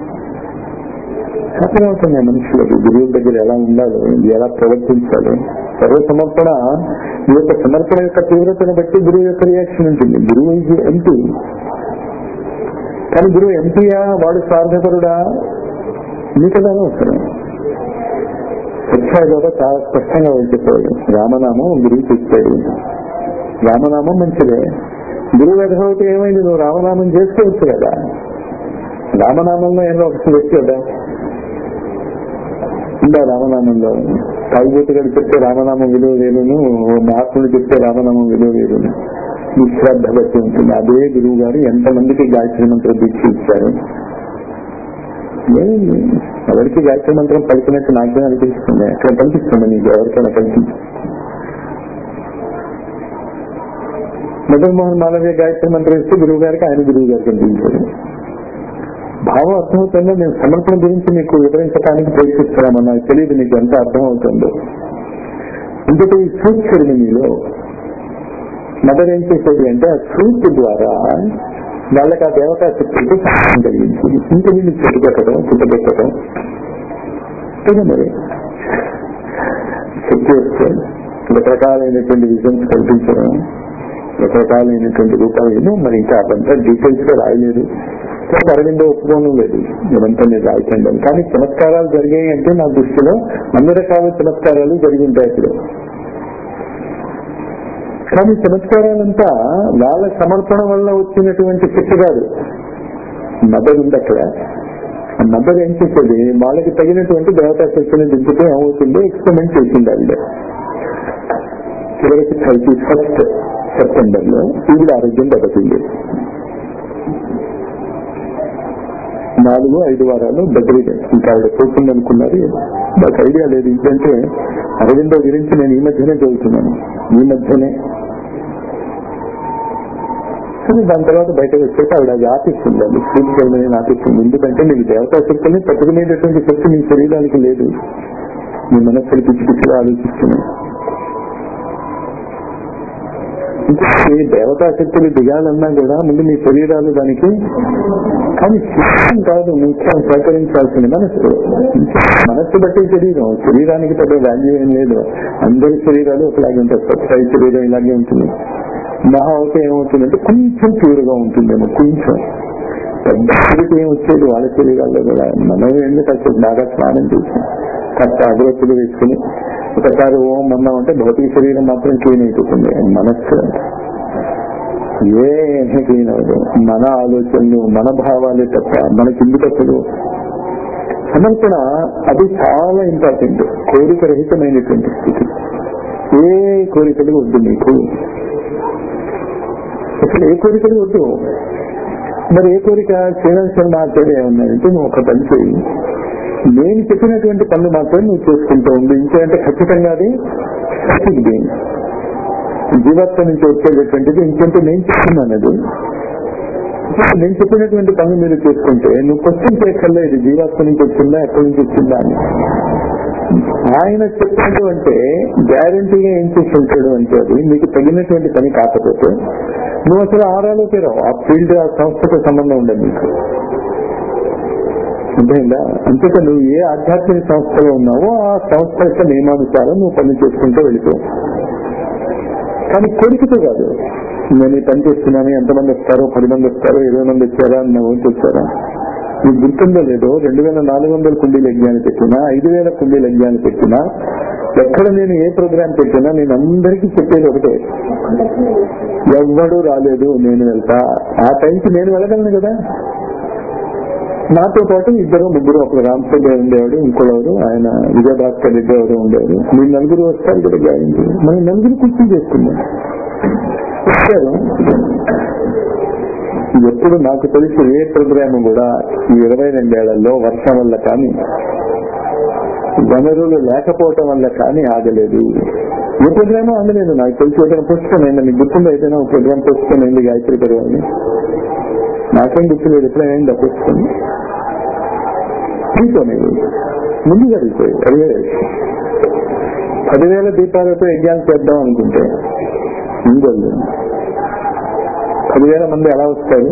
అవుతున్నాయి మనుషులకు గురువుల దగ్గర ఎలా ఉండాలో ఎలా ప్రవర్తించాలి సర్వ సమర్పణ ఈ యొక్క సమర్పణ యొక్క తీవ్రతను బట్టి గురువు యొక్క రియాక్షన్ ఉంటుంది గురువు ఇది ఎంపీ కానీ గురువు ఎంపీయా వాడు స్వార్థపరుడా మీకదా అవసరం శిక్షా కూడా చాలా స్పష్టంగా వాళ్ళు చెప్పాడు రామనామం గురువు చెప్పాడు రామనామం మంచిదే గురువు ఎదగవుతే ఏమైంది నువ్వు రామనామం చేసుకోవచ్చు కదా రామనామంలో ఏదో ఒక వ్యక్తి కదా ఉందా రామనామంలో తాగుబోతుగాడు చెప్తే రామనామం విలువ వేరును మహాత్ముడు చెప్తే రామనామం విలువ వేరును ఈ శ్రద్ధ బట్టి ఉంటుంది అదే గురువు గారు ఎంతమందికి గాయత్రి మంత్రం దీక్ష ఇచ్చారు ఏమైంది ఎవరికి గాయత్రి మంత్రం పలికినట్టు నాకేం అనిపిస్తుంది అక్కడ కనిపిస్తుంది నీకు ఎవరికైనా కనిపించి మదన్ మోహన్ మాలవ్య గాయత్రి మంత్రం ఇస్తే గురువు గారికి ఆయన గురువు గారికి కనిపించారు భావం అర్థమవుతుందో నేను సమర్పణ గురించి మీకు వివరించడానికి ప్రయత్నిస్తున్నాను నాకు తెలియదు మీకు ఎంత అర్థమవుతుందో ఇంకటి ఈ సూట్ సెరమనీలో మదర్ ఏం చేసేది అంటే ఆ సూట్ ద్వారా వాళ్ళకి ఆ దేవతా శక్తికి సహాయం కలిగించింది ఇంక వీళ్ళు చెట్టు పెట్టడం పుట్ట పెట్టడం కదా మరి శక్తి వస్తే రకరకాలైనటువంటి విజన్స్ కల్పించడం రకరకాలైనటువంటి రూపాలు ఏమో మరి ఇంకా అదంతా డీటెయిల్స్ గా రాయలేదు తర్వాత అరవిందో ఒప్పుకోవడం లేదు ఇదంతా మీరు రాయకండి అని కానీ చమత్కారాలు జరిగాయి అంటే నా దృష్టిలో అన్ని రకాల చమత్కారాలు జరిగి ఉంటాయి అక్కడ కానీ చమత్కారాలంతా వాళ్ళ సమర్పణ వల్ల వచ్చినటువంటి శక్తి కాదు మదర్ ఉంది అక్కడ ఆ మదర్ ఏం చేసేది వాళ్ళకి తగినటువంటి దేవతా శక్తిని దింపితే ఏమవుతుందో ఎక్స్పెరిమెంట్ చేసింది ఆవిడ చివరికి థర్టీ ఫస్ట్ సెప్టెంబర్ లో ఈవిడ ఆరోగ్యం దెబ్బతింది నాలుగు ఐదు వారాలు బెదరిగా ఇంకా ఆవిడ పోతుంది అనుకున్నారు నాకు ఐడియా లేదు ఎందుకంటే అరవిందో గురించి నేను ఈ మధ్యనే చదువుతున్నాను ఈ మధ్యనే కానీ దాని తర్వాత బయటకు వచ్చేసి ఆవిడ అది ఆపిస్తుంది అది స్పీచ్ చేయమని ఆపిస్తుంది ఎందుకంటే మీకు దేవతా శక్తిని తట్టుకునేటటువంటి శక్తి మీ శరీరానికి లేదు మీ మనస్సుని పిచ్చి పిచ్చిగా ఆలోచిస్తున్నాయి ఇంకొకటి దేవతా శక్తులు దిగాలన్నా కూడా ముందు మీ శరీరాలు దానికి కానీ శరీరం కాదు ముఖ్యం సహకరించాల్సింది మనసు మనస్సు బట్టి శరీరం శరీరానికి పెద్ద వాల్యూ ఏం లేదు అందరి శరీరాలు ఒకలాగే ఉంటాయి సత్సాయి శరీరం ఇలాగే ఉంటుంది మహా అయితే ఏమవుతుందంటే కొంచెం ప్యూర్గా ఉంటుందేమో కొంచెం పెద్ద ప్యూరిటీ ఏం వచ్చేది వాళ్ళ శరీరాల్లో కూడా మనం ఎందుకు కాస్త బాగా స్నానం చేసి కాస్త అగరత్తులు వేసుకుని ఒకసారి ఓం అన్నాం అంటే భౌతిక శరీరం మాత్రం క్లీన్ అయిపోతుంది మనస్సు ఏ క్లీన్ అవ్వదు మన ఆలోచనలు మన భావాలే తప్ప మనకి ఎందుకు అసలు సమర్పణ అది చాలా ఇంపార్టెంట్ కోరిక రహితమైనటువంటి స్థితి ఏ కోరికలు వద్దు మీకు అసలు ఏ కోరికలు వద్దు మరి ఏ కోరిక శ్రీనివాసన్ ఆచార్య ఏమన్నారంటే నువ్వు ఒక పని చేయి నేను చెప్పినటువంటి పనులు మాత్రం నువ్వు చేసుకుంటూ ఉంది ఇంకేంటే ఖచ్చితంగా అది సైకిక్ గెయిన్ జీవాత్మ నుంచి వచ్చేటటువంటిది ఇంకంటే నేను చెప్తున్నాను అది నేను చెప్పినటువంటి పనులు మీరు చేసుకుంటే నువ్వు క్వశ్చన్ చేయక్కర్లే ఇది జీవాత్మ నుంచి వచ్చిందా ఎక్కడి నుంచి వచ్చిందా అని ఆయన చెప్పాడు అంటే గ్యారంటీగా ఏం చేసి ఉంటాడు అంటే అది నీకు తగినటువంటి పని కాకపోతే నువ్వు అసలు ఆరాలోకి రావు ఆ ఫీల్డ్ ఆ సంస్థతో సంబంధం ఉండదు నీకు అంతేందా అంతేకా నువ్వు ఏ ఆధ్యాత్మిక సంస్థలో ఉన్నావో ఆ సంస్థ యొక్క నియమానుసారం నువ్వు పని చేసుకుంటూ వెళ్ళిపో కానీ కోరికతో కాదు నేను ఈ పని చేస్తున్నాను ఎంతమంది వస్తారో పది మంది వస్తారో ఇరవై మంది వచ్చారా నా వంతు వచ్చారా నీకు గుర్తుందో లేదో రెండు వేల నాలుగు వందల కుండీల యజ్ఞాన్ని పెట్టినా ఐదు వేల కుండీల యజ్ఞాన్ని పెట్టినా ఎక్కడ నేను ఏ ప్రోగ్రామ్ పెట్టినా నేను అందరికీ చెప్పేది ఒకటే ఎవ్వడు రాలేదు నేను వెళ్తా ఆ టైంకి నేను వెళ్ళగలను కదా నాతో పాటు ఇద్దరు ముగ్గురు ఒకరు రామచంద్ర ఉండేవాడు ఇంకోడు ఆయన విజయభాస్కర్ రెడ్డి ఎవరు ఉండేవారు మీ నలుగురు వస్తారు కదా గ్యారెంటీ మనం నలుగురు కూర్చొని చేసుకున్నాం వచ్చారు ఎప్పుడు నాకు తెలిసి ఏ ప్రోగ్రామ్ కూడా ఈ ఇరవై రెండేళ్లలో వర్షం వల్ల కానీ వనరులు లేకపోవటం వల్ల కానీ ఆగలేదు ఏ ప్రోగ్రామ్ ఆగలేదు నాకు తెలిసి ఏదైనా పుస్తకం అయిందా మీకు గుర్తుందా ఏదైనా ఒక ప్రోగ్రామ్ పుస్తకం అయింది గాయత్రి పర్వాలని నాకేం గుర్తులేదు ఎప్పుడైనా అయిందా పుస్తకం తీసుకోలేదు ముందుగా తీసుకోలేదు అదే పదివేల దీపాలతో యజ్ఞాలు చేద్దాం అనుకుంటే ఇంకొల్లు పదివేల మంది ఎలా వస్తారు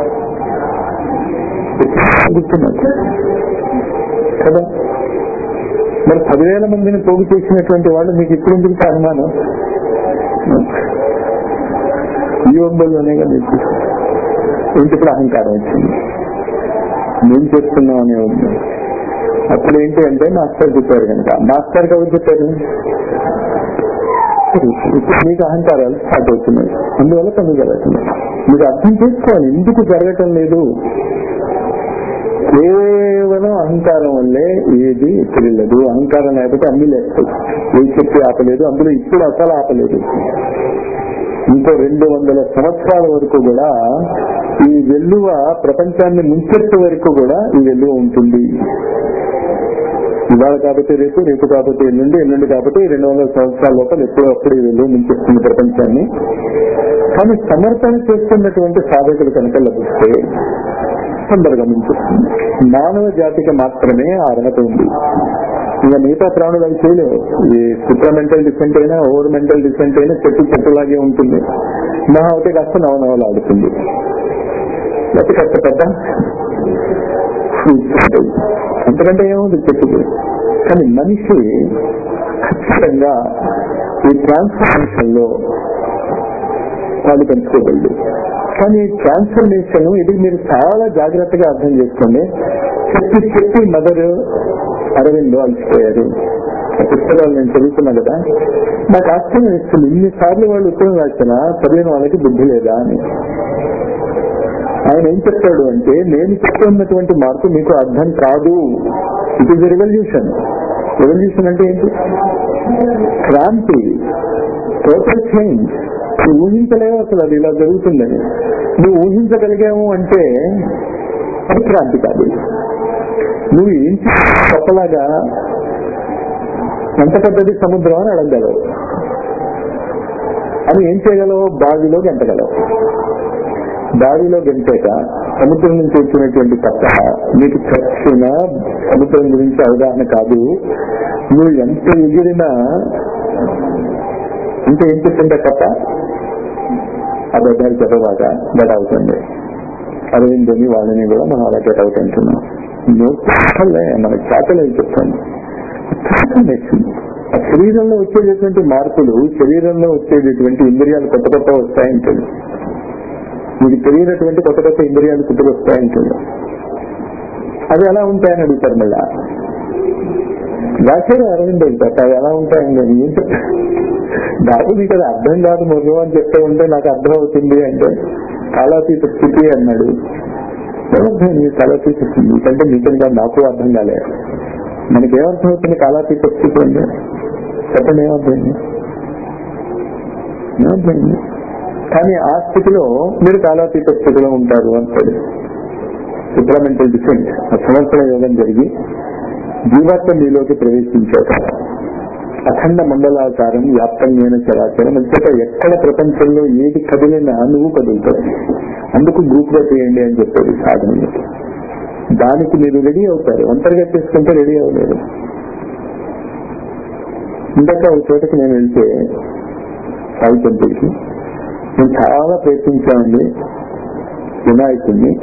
గుర్తున్నారు కదా మరి పదివేల మందిని పోగు చేసినటువంటి వాళ్ళు మీకు ఇప్పుడు ఎందుకు అనుమానం ఈ వందల్లోనేగా మీకు ఇంటిప్పుడు అహంకారం వచ్చింది నేను చేస్తున్నాం అనే ఉంది అప్పుడు ఏంటి అంటే మాస్టర్ చెప్పారు కనుక మాస్టర్ ఎవరు చెప్పారు ఇప్పుడు మీకు అహంకారాలు స్టార్ట్ అవుతున్నాయి అందువల్ల పని జరుగుతున్నాయి మీరు అర్థం చేసుకోవాలి ఎందుకు జరగటం లేదు కేవలం అహంకారం వల్లే ఏది తెలియదు అహంకారం లేకపోతే అన్ని లేస్తాయి ఏ శక్తి ఆపలేదు అందులో ఇప్పుడు అసలు ఆపలేదు ఇంకో రెండు వందల సంవత్సరాల వరకు కూడా ఈ వెల్లువ ప్రపంచాన్ని ముంచెత్తే వరకు కూడా ఈ వెల్లువ ఉంటుంది ఇవాళ కాకపోతే రేపు రేపు కాకపోతే ఎల్లుండి ఎల్లుండి కాకపోతే ఈ రెండు వందల సంవత్సరాల లోపల ఎప్పుడో అప్పుడు ఈ వెల్లువ ముంచెస్తుంది ప్రపంచాన్ని కానీ సమర్పణ చేస్తున్నటువంటి సాధకులు కనుక లభిస్తే తొందరగా ముంచెస్తుంది మానవ జాతికి మాత్రమే ఆ అర్హత ఉంది ఇక మిగతా ప్రాణులు అవి చేయలేవు ఈ సుప్రమెంటల్ డిసెంట్ అయినా ఓవర్ మెంటల్ డిసెంట్ అయినా చెట్టు చెట్టులాగే ఉంటుంది మహా ఒకటి కాస్త నవనవలు ఆడుతుంది లేకపోతే కాస్త పెద్ద ఫ్రూట్స్ ఉంటాయి అంతకంటే ఏముంది చెట్టుకి కానీ మనిషి ఖచ్చితంగా ఈ ట్రాన్స్ఫర్మేషన్ లో వాళ్ళు పెంచుకోగలరు కానీ ట్రాన్స్ఫర్మేషన్ ఇది మీరు చాలా జాగ్రత్తగా అర్థం చేసుకోండి చెప్పి చెప్పి మదర్ అరవింద్ అలసిపోయారు ఆ పుస్తకాలు నేను చదువుతున్నా కదా నాకు ఆశ్చర్యం ఇస్తుంది ఇన్నిసార్లు వాళ్ళు ఉత్తరం రాసినా చదివిన వాళ్ళకి బుద్ధి లేదా అని ఆయన ఏం చెప్తాడు అంటే నేను చెప్తున్నటువంటి మార్పు మీకు అర్థం కాదు ఇట్ ఈస్ రెవల్యూషన్ రెవల్యూషన్ అంటే ఏంటి క్రాంతి టోటల్ చేంజ్ నువ్వు ఊహించలేవు అసలు అది ఇలా జరుగుతుందని నువ్వు ఊహించగలిగావు అంటే అది క్రాంతి కాదు నువ్వు ఏం చెప్పలాగా ఎంత పెద్దది సముద్రం అని అడగలవు అని ఏం చేయగలవు బావిలో గెంటగలవు బావిలో గెంటాక సముద్రం నుంచి వచ్చినటువంటి తప్ప నీకు చచ్చిన సముద్రం గురించి అవగాహన కాదు నువ్వు ఎంత ఎగిరినా ఇంకా ఏం చెప్పిందా తప్ప అబద్ధాలు చెప్పబాక గట్ అవుతుంది అరవిందని వాళ్ళని కూడా మనం అలా గట్ అవుట్ అంటున్నాం నోట్లే మన చేతలు చెప్తాను ట్రాన్స్ఫర్మేషన్ ఆ శరీరంలో వచ్చేటటువంటి మార్పులు శరీరంలో వచ్చేటటువంటి ఇంద్రియాలు కొత్త కొత్త వస్తాయంటుంది మీకు తెలియనటువంటి కొత్త కొత్త ఇంద్రియాలు పుట్టుకొస్తాయంటుంది అవి ఎలా ఉంటాయని అడుగుతారు మళ్ళా రాశారు అరవింద్ అంటారు అవి ఎలా ఉంటాయండి అని ఏం చెప్తారు బాబు నీకు అది అర్థం కాదు మొదలు అని చెప్తూ ఉంటే నాకు అర్థం అవుతుంది అంటే కాలాతీత స్థితి అన్నాడు ఏమర్థం నీ కాలాతీత స్థితి నీకంటే నీకంటే నాకు అర్థం కాలే మనకి ఏమర్థం అవుతుంది కాలాతీత స్థితి అంటే చెప్పండి ఏమర్థమైంది ఏమర్థమైంది కానీ ఆ స్థితిలో మీరు కాలాతీత స్థితిలో ఉంటారు అంటాడు సుప్రమెంటల్ డిఫెంట్ ఆ సంవత్సర యోగం జరిగి జీవాత్మ మీలోకి ప్రవేశించాక అఖండ మండలాకారం వ్యాప్తంగా చరాచరం అంచేత ఎక్కడ ప్రపంచంలో ఏది కదిలినా నువ్వు కదులుతావు అందుకు గ్రూప్ గా చేయండి అని చెప్పేది సాధన దానికి మీరు రెడీ అవుతారు ఒంటరిగా చేసుకుంటే రెడీ అవ్వలేదు ఇందాక ఒక చోటకి నేను వెళ్తే సాయి టెంపుల్కి నేను చాలా ప్రయత్నించామండి వినాయకుడిని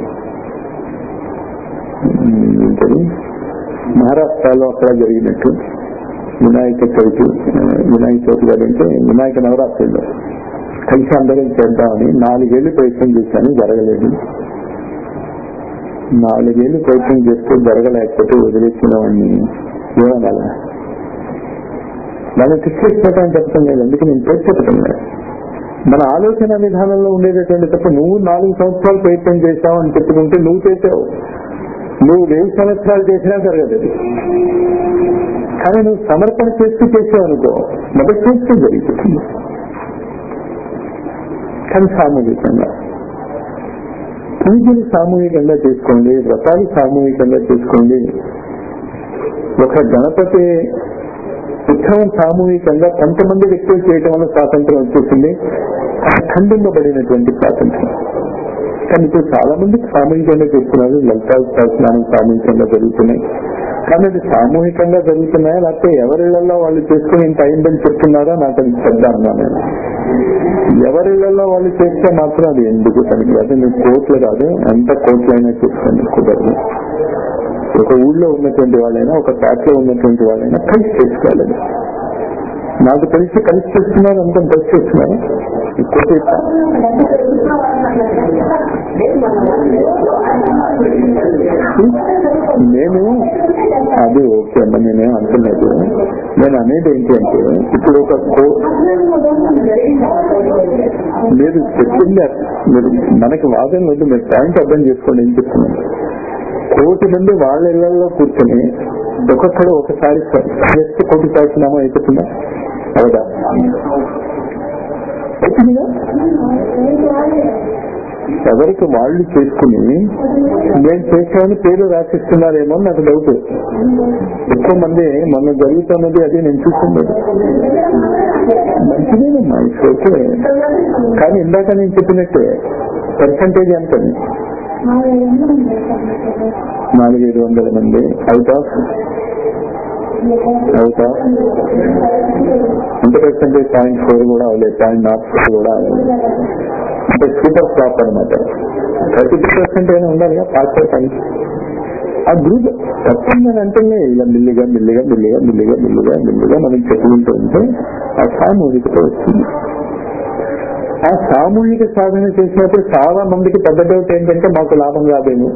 ఏంటది మహారాష్ట్రలో అక్కడ జరిగినట్టు వినాయక చవితి వినాయక చవితి కాదంటే వినాయక నవరాత్రుల్లో కలిసి అందరం చేద్దామని నాలుగేళ్లు ప్రయత్నం చేశాను జరగలేదు నాలుగేళ్లు ప్రయత్నం చేస్తే జరగలేకపోతే వదిలేసిన వాడిని ఏమనాల దాన్ని శిక్షించడం చెప్పడం లేదు అందుకే నేను పేరు చెప్పడం లేదు మన ఆలోచన విధానంలో ఉండేటటువంటి తప్ప నువ్వు నాలుగు సంవత్సరాలు ప్రయత్నం చేశావు అని చెప్పుకుంటే నువ్వు చేసావు నువ్వు వెయ్యి సంవత్సరాలు చేసినా జరగదు అది. కానీ నువ్వు సమర్పణ చేస్తూ చేసావు అనుకో మొదటి చేస్తూ జరుగుతుంది కానీ సామూహికంగా పూజలు సామూహికంగా చేసుకోండి వ్రతాలు సామూహికంగా చేసుకోండి ఒక గణపతి ఉత్సవం సామూహికంగా కొంతమంది వ్యక్తులు చేయటం వల్ల స్వాతంత్రం వచ్చేసింది అది ఖండింపబడినటువంటి స్వాతంత్రం కానీ ఇప్పుడు చాలా మంది సామూహికంగా చేస్తున్నారు లలితా స్నానం సామూహికంగా జరుగుతున్నాయి కానీ అది సామూహికంగా జరుగుతున్నాయా లేకపోతే ఎవరిళ్లలో వాళ్ళు చేసుకుని ఇంత అయిందని చెప్తున్నారో నాకు అది పెద్ద అన్నాను ఎవరిళ్లలో వాళ్ళు చేస్తే మాత్రం అది ఎందుకు తనకి అది నువ్వు కోట్లు కాదు ఎంత కోట్లైనా చేసుకోండి కుదరదు ఒక ఊళ్ళో ఉన్నటువంటి వాళ్ళైనా ఒక ప్యాట్లో ఉన్నటువంటి వాళ్ళైనా కలిసి చేసుకోవాలి నాకు తెలిసి కలిసి చేస్తున్నారు అంత కలిసి చేస్తున్నారు కోటి నేను అది ఓకే అమ్మ నేనేం అంటున్నది నేను అనేది ఏంటి అంటే ఇప్పుడు ఒక కో- మీరు చెప్పింది మీరు మనకి వాదన వద్దు మీరు పాయింట్ అర్థం చేసుకోండి ఏం చెప్తున్నాను కోటి మంది వాళ్ళ ఇళ్లలో కూర్చొని ఒక్కొక్కడు ఒకసారి చేస్తే కోటి సాక్షినామా అయిపోతుందా అవదా అవుతుందిగా ఎవరికి వాళ్ళు చేసుకుని నేను చేశామని పేరు రాసిస్తున్నారేమో అని నాకు డౌట్ ఎక్కువ మంది మొన్న జరుగుతున్నది అది నేను చూస్తున్నది మంచిదేనమ్మా ఇట్స్ ఓకే కానీ ఇందాక నేను చెప్పినట్టే పర్సంటేజ్ ఎంత నాలుగైదు వందల మంది అవుట్ ఆఫ్ అవుట్ ఆఫ్ ఎంత పర్సెంటేజ్ పాయింట్ ఫోర్ కూడా అవ్వలేదు పాయింట్ నాట్ ఫోర్ కూడా అవ్వలేదు అంటే సూపర్ ఫ్లాప్ అనమాట థర్టీ టూ పర్సెంట్ అయినా ఉండాలిగా పాస్ పర్సెంట్ ఆ గ్రూప్ తప్పని అంటేనే ఇలా మెల్లిగా మెల్లిగా మెల్లిగా మెల్లిగా మెల్లిగా మెల్లిగా మనం చెప్పుకుంటూ ఉంటే ఆ సామూహికత వస్తుంది ఆ సామూహిక సాధన చేసినప్పుడు చాలా మందికి పెద్ద డౌట్ ఏంటంటే మాకు లాభం రాదేమో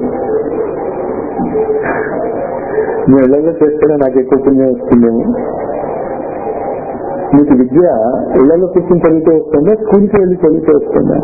మీ ఇళ్లలో చేస్తేనే నాకు ఎక్కువ పుణ్యం వస్తుందేమో మీకు విద్య ఇళ్లలో కూర్చొని చదివితే వస్తుందా స్కూల్కి వెళ్ళి చదివితే వస్తుందా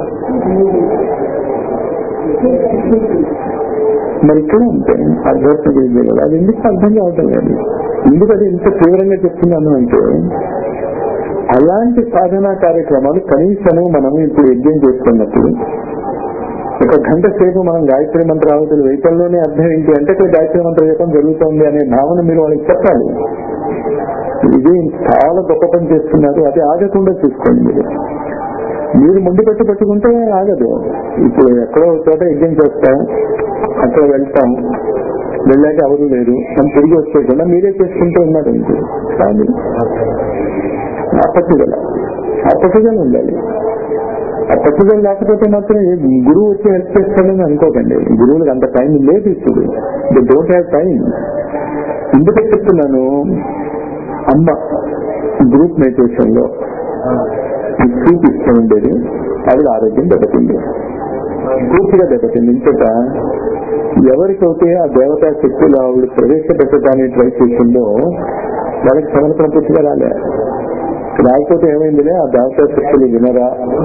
మరి ఇక్కడ అంతే అధ్యాత్మిక విద్య కదా అది ఎందుకు అర్థం కావటం లేదు ఎందుకు అది ఇంత తీవ్రంగా చెప్తున్నాను అంటే అలాంటి సాధనా కార్యక్రమాలు కనీసం మనం ఇప్పుడు యజ్ఞం చేస్తున్నప్పుడు ఒక గంట సేపు మనం గాయత్రి మంత్ర ఆవతులు వేయటంలోనే అర్థం ఏంటి అంటే ఇక్కడ గాయత్రి మంత్ర జపం జరుగుతోంది అనే భావన మీరు వాళ్ళకి చెప్పాలి ఇది చాలా గొప్ప పని చేస్తున్నారు అది ఆగకుండా చూసుకోండి మీరు మీరు ముందు పెట్టి పెట్టుకుంటే ఆగదు ఇప్పుడు ఎక్కడో ఒక చోట యజ్ఞం చేస్తాం అక్కడ వెళ్తాం వెళ్ళాక ఎవరు లేరు మనం తిరిగి వచ్చేయకుండా మీరే చేసుకుంటూ ఉన్నారు అంతే కానీ ఆ పట్టుదల ఆ పట్టుదల ఉండాలి ఆ పట్టుదల లేకపోతే మాత్రం ఏ గురువు వచ్చి హెల్ప్ చేస్తాడని అనుకోకండి గురువులకు అంత టైం లేదు ఇప్పుడు దే డోంట్ హ్యావ్ టైం ఎందుకు చెప్తున్నాను అమ్మ గ్రూప్ మెడిటేషన్ లో చూపిస్తూ ఉండేది ఆవిడ ఆరోగ్యం దెబ్బతింది పూర్తిగా దెబ్బతింది ఇంతట ఎవరికైతే ఆ దేవతా శక్తులు ఆవిడ ప్రవేశపెట్టడానికి ట్రై చేసిందో వాళ్ళకి సమర్పణ పూర్తిగా రాలే రాకపోతే ఏమైందిలే ఆ దేవతా శక్తులు వినరా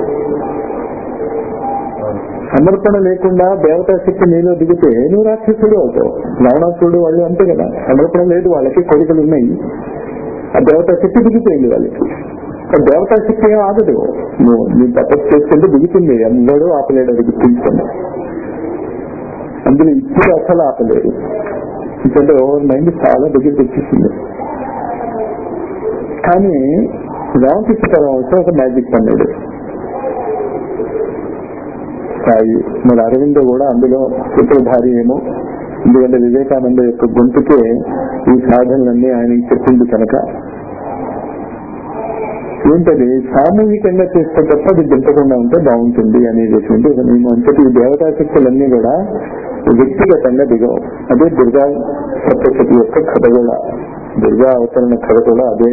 సమర్పణ లేకుండా దేవతా శక్తి నీలో దిగితే నువ్వు రాక్షసుడు అవుతావు రావణాసుడు వాళ్ళు అంతే కదా సమర్పణ లేదు వాళ్ళకి కోరికలు ఉన్నాయి ఆ దేవతా శక్తి దిగిపోయింది వాళ్ళకి ఆ దేవతా శక్తి ఏం ఆగదు నువ్వు నీ తపస్సు చేసుకుంటే దిగుతుంది అందరూ ఆపలేడు అది గుర్తించుకోండి అందులో ఇప్పుడు అసలు ఆపలేదు ఎందుకంటే ఓవర్ మైండ్ చాలా దగ్గరికి వచ్చేసింది కానీ రామకృష్ణ పరమహంస ఒక మ్యాజిక్ పన్నాడు స్థాయి మరి అరవింద కూడా అందులో సూత్రధారి ఏమో ఎందుకంటే వివేకానంద యొక్క గొంతుకే ఈ సాధనలన్నీ ఆయనకి చెప్పింది కనుక ఏంటది సామూహికంగా చేస్తే తప్ప అది దింపకుండా ఉంటే బాగుంటుంది అనేటువంటి ఒక నియమం అంతటి ఈ దేవతా శక్తులన్నీ కూడా వ్యక్తిగతంగా దిగవు అదే దుర్గా సప్తశతి యొక్క కథ కూడా దుర్గా అవతరణ కథ కూడా అదే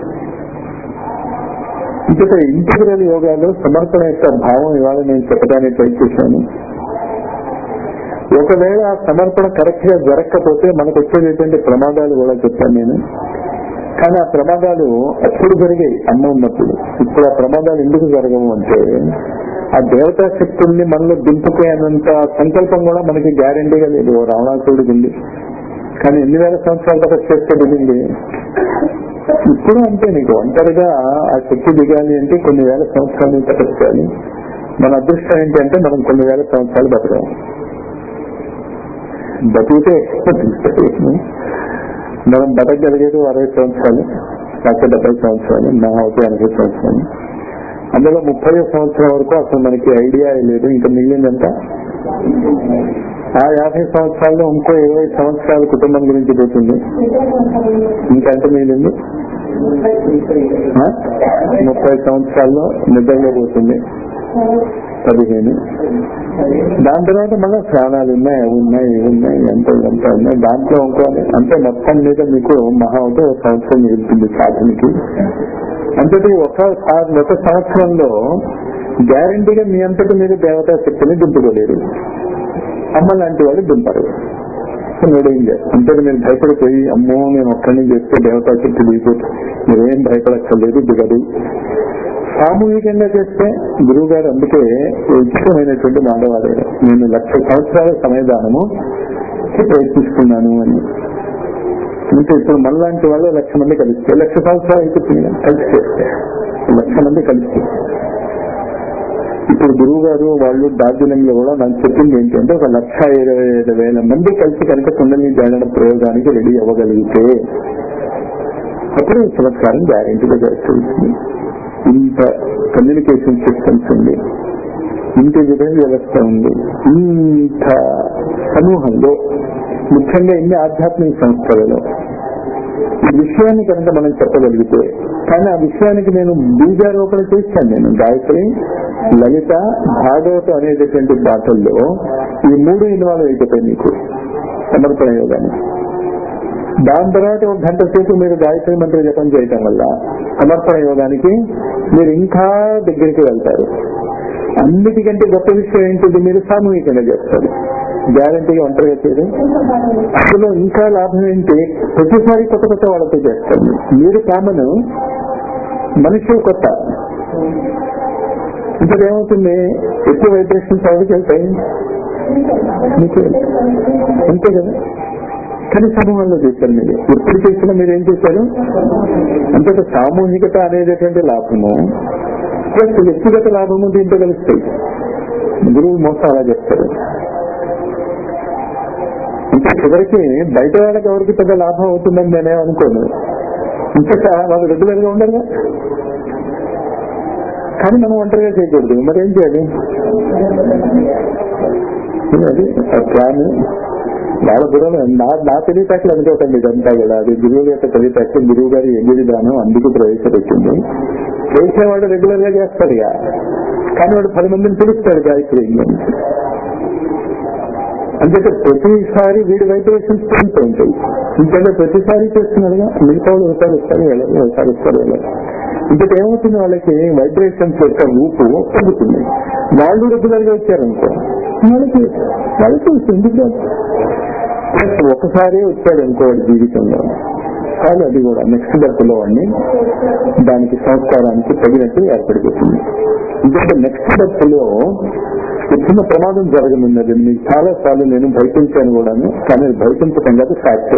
ఇక్కడ ఇంటిగ్రల్ యోగాలో సమర్పణ యొక్క భావం ఇవాళ నేను చెప్పడానికి ట్రై చేశాను ఒకవేళ ఆ సమర్పణ కరెక్ట్ గా జరగకపోతే మనకు వచ్చేటటువంటి ప్రమాదాలు కూడా చెప్పాను నేను కానీ ఆ ప్రమాదాలు అప్పుడు జరిగాయి అమ్మ ఉన్నప్పుడు ఇప్పుడు ఆ ప్రమాదాలు ఎందుకు జరగవు అంటే ఆ దేవతా శక్తుల్ని మనలో దింపుకోయనంత సంకల్పం కూడా మనకి గ్యారంటీగా లేదు రావణాసుడికి ఉంది కానీ ఎన్ని వేల సంవత్సరాల తపస్సు చేస్తే దిగింది ఇప్పుడు అంతే నీకు ఒంటరిగా ఆ శక్తి దిగాలి అంటే కొన్ని వేల సంవత్సరాలు తపస్సు చేయాలి మన అదృష్టం ఏంటి అంటే మనం కొన్ని వేల సంవత్సరాలు బతకం బతికితే మనం బతకగలిగేది అరవై సంవత్సరాలు లేకపోతే డెబ్బై సంవత్సరాలు నా అవుతాయి ఎనభై సంవత్సరాలు అందులో ముప్పై సంవత్సరం వరకు అసలు మనకి ఐడియా లేదు ఇంకా మిగిలిందంతా ఆ యాభై సంవత్సరాల్లో ఇంకో ఇరవై సంవత్సరాల కుటుంబం గురించి పోతుంది ఇంకంటే మిగిలింది ఆ? ముప్పై సంవత్సరాల్లో నిద్రలో పోతుంది పదిహేను దాని తర్వాత మళ్ళీ స్నానాలు ఉన్నాయి అవి ఉన్నాయి ఇవి ఉన్నాయి ఎంత ఎంత ఉన్నాయి దాంట్లో ఇంకో అంటే మొత్తం మీద మీకు మహా అవుతే ఒక సంవత్సరం మిగులుతుంది సాధనకి అంతటి ఒక సా- ఒక సంవత్సరంలో గ్యారంటీగా మీ అంతటి మీరు దేవతా శక్తిని దింపుకోలేరు అమ్మ లాంటి వాళ్ళు దింపరు నోడేంజర్ అంటే మీరు భయపడిపోయి అమ్మో నేను ఒక్కడిని చేస్తే దేవతా శక్తి దిగిపోతే మీరేం భయపడక్కర్లేదు దిగదు సామూహికంగా చేస్తే గురువు గారు అందుకే ఉచితమైనటువంటి మానవాడే నేను లక్ష సంవత్సరాల సమయదానము ప్రయత్నిస్తున్నాను అని అంటే ఇప్పుడు మనలాంటి వాళ్ళు లక్ష మంది కలిస్తే లక్ష సంవత్సరాలు అయిపోతుంది కలిసి చేస్తే లక్ష మంది కలిస్తే ఇప్పుడు గురువు గారు వాళ్ళు డార్జిలింగ్ కూడా నాకు చెప్పింది ఏంటంటే ఒక లక్ష ఇరవై ఐదు వేల మంది కలిసి కనుక కుండలి జాడన ప్రయోగానికి రెడీ అవ్వగలిగితే అప్పుడు ఈ సంవత్సరం గ్యారెంటీగా జరుగుతుంది ఇంత కమ్యూనికేషన్ సిస్టమ్స్ ఉంది ఇంత విధంగా వ్యవస్థ ఉంది ఇంత సమూహంలో ముఖ్యంగా ఇన్ని ఆధ్యాత్మిక సంస్థలలో ఈ విషయాన్ని కనుక మనం చెప్పగలిగితే కానీ ఆ విషయానికి నేను బీజారోపణ చేశాను నేను గాయత్రి లలిత భాగవతం అనేటటువంటి పాటల్లో ఈ మూడు ఇన్వాల్వ్ అయిపోతాయి మీకు సమర్పణ యోగాన్ని దాని తర్వాత ఒక గంట సేపు మీరు గాయత్రి మంత్ర జపం చేయటం వల్ల సమర్పణ యోగానికి మీరు ఇంకా దగ్గరికి వెళ్తారు అన్నిటికంటే గొప్ప విషయం ఏంటిది మీరు సామూహికంగా చేస్తారు గ్యారంటీగా ఒంటరిగా చేయడం అందులో ఇంకా లాభం ఏంటి ప్రతిసారి కొత్త కొత్త వాళ్ళతో చేస్తారు మీరు కామన్ మనుషులు కొత్త ఇంకా ఏమవుతుంది ఎక్కువ వైబ్రేషన్స్ ఎవరికి వెళ్తాయి మీకే అంతే కదా కానీ సమూహంలో చేశారు మీరు ఎప్పుడు చేసినా మీరు ఏం చేశారు అంతేత సామూహికత అనేటటువంటి లాభము ప్లస్ వ్యక్తిగత లాభము దీంతో కలుస్తాయి గురువు మొత్తం అలా చెప్తారు ఇంకా చివరికి బయట వాళ్ళకి ఎవరికి పెద్ద లాభం అవుతుందని నేనే అనుకోను ఇంకా వాళ్ళు రెగ్యులర్ గా ఉండరుగా కానీ మనం ఒంటరిగా చేయకూడదు మరి ఏం చేయాలి అది ప్లాన్ వాళ్ళ గురువు నా నా తెలివితేటలు అనుకోకండి ఇదంతా కూడా అది గురువు యొక్క తెలివితేటలు గురువు గారి ఎన్ని విధానం అందుకు ప్రవేశపెట్టింది చేసేవాడు రెగ్యులర్ గా చేస్తాడు ఇక కానీ వాడు పది మందిని పిలుస్తాడు గాయత్రి అంటే ప్రతిసారి వీడి వైబ్రేషన్స్ పెరుగుతూ ఉంటాయి ఇంకంటే ప్రతిసారి చేస్తున్నాడుగా మిగతా వాళ్ళు ఒకసారి వస్తారు వెళ్ళరు ఒకసారి వస్తారు వెళ్ళరు ఇంకటి ఏమవుతుంది వాళ్ళకి వైబ్రేషన్స్ యొక్క ఊపు తగ్గుతుంది వాళ్ళు రెగ్యులర్ గా వచ్చారనుకో వాళ్ళకి వాళ్ళకి ఎందుకు ఒకసారి వచ్చాడు అనుకో వాడి జీవితంలో కానీ అది కూడా నెక్స్ట్ బర్త్ లో వాడిని దానికి సంస్కారానికి తగినట్టు ఏర్పడిపోతుంది ఎందుకంటే నెక్స్ట్ బర్త్ లో చిన్న ప్రమాదం జరగనున్నది మీకు చాలా సార్లు నేను భయపించాను కూడాను కానీ అది భయపించటం కాదు ఫ్యాక్ట్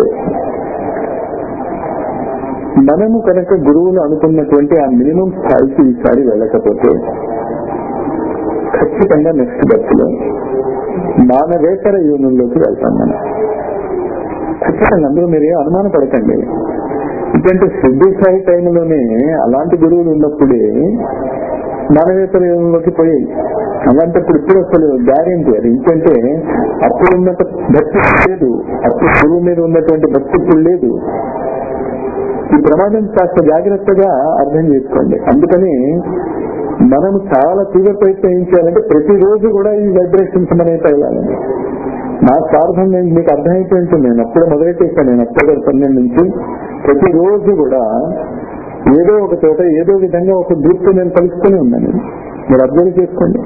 మనము కనుక గురువులు అనుకున్నటువంటి ఆ మినిమం స్థాయికి ఈసారి వెళ్ళకపోతే ఖచ్చితంగా నెక్స్ట్ బర్త్ లో మానవేతర యూనియన్లోకి వెళ్తాం మనం ఖచ్చితంగా అందులో మీరు ఏం అనుమాన పడకండి ఎందుకంటే సిద్ధి స్థాయి టైంలోనే అలాంటి గురువులు ఉన్నప్పుడే మానవేతర యుగంలోకి పోయాయి అలాంటప్పుడు ఇప్పుడు అసలు గ్యారెంటీ అది ఎందుకంటే అప్పుడు ఉన్నంత భక్తి లేదు అప్పుడు గురువు మీద ఉన్నటువంటి భక్తి ఇప్పుడు లేదు ఈ ప్రమాదం కాస్త జాగ్రత్తగా అర్థం చేసుకోండి అందుకని మనం చాలా తీవ్ర ప్రయత్నం ఏం చేయాలంటే ప్రతిరోజు కూడా ఈ వైబ్రేషన్స్ అనేది వెళ్ళాలని నా స్వార్థం నేను మీకు అర్థమైతే ఉంటుంది నేను అప్పుడే మొదలెట్టేసాను నేను అక్టోబర్ పన్నెండు నుంచి ప్రతిరోజు కూడా ఏదో ఒక చోట ఏదో విధంగా ఒక గ్రూప్ నేను కలుస్తూనే ఉన్నాను మీరు అబ్జర్వ్ చేసుకోండి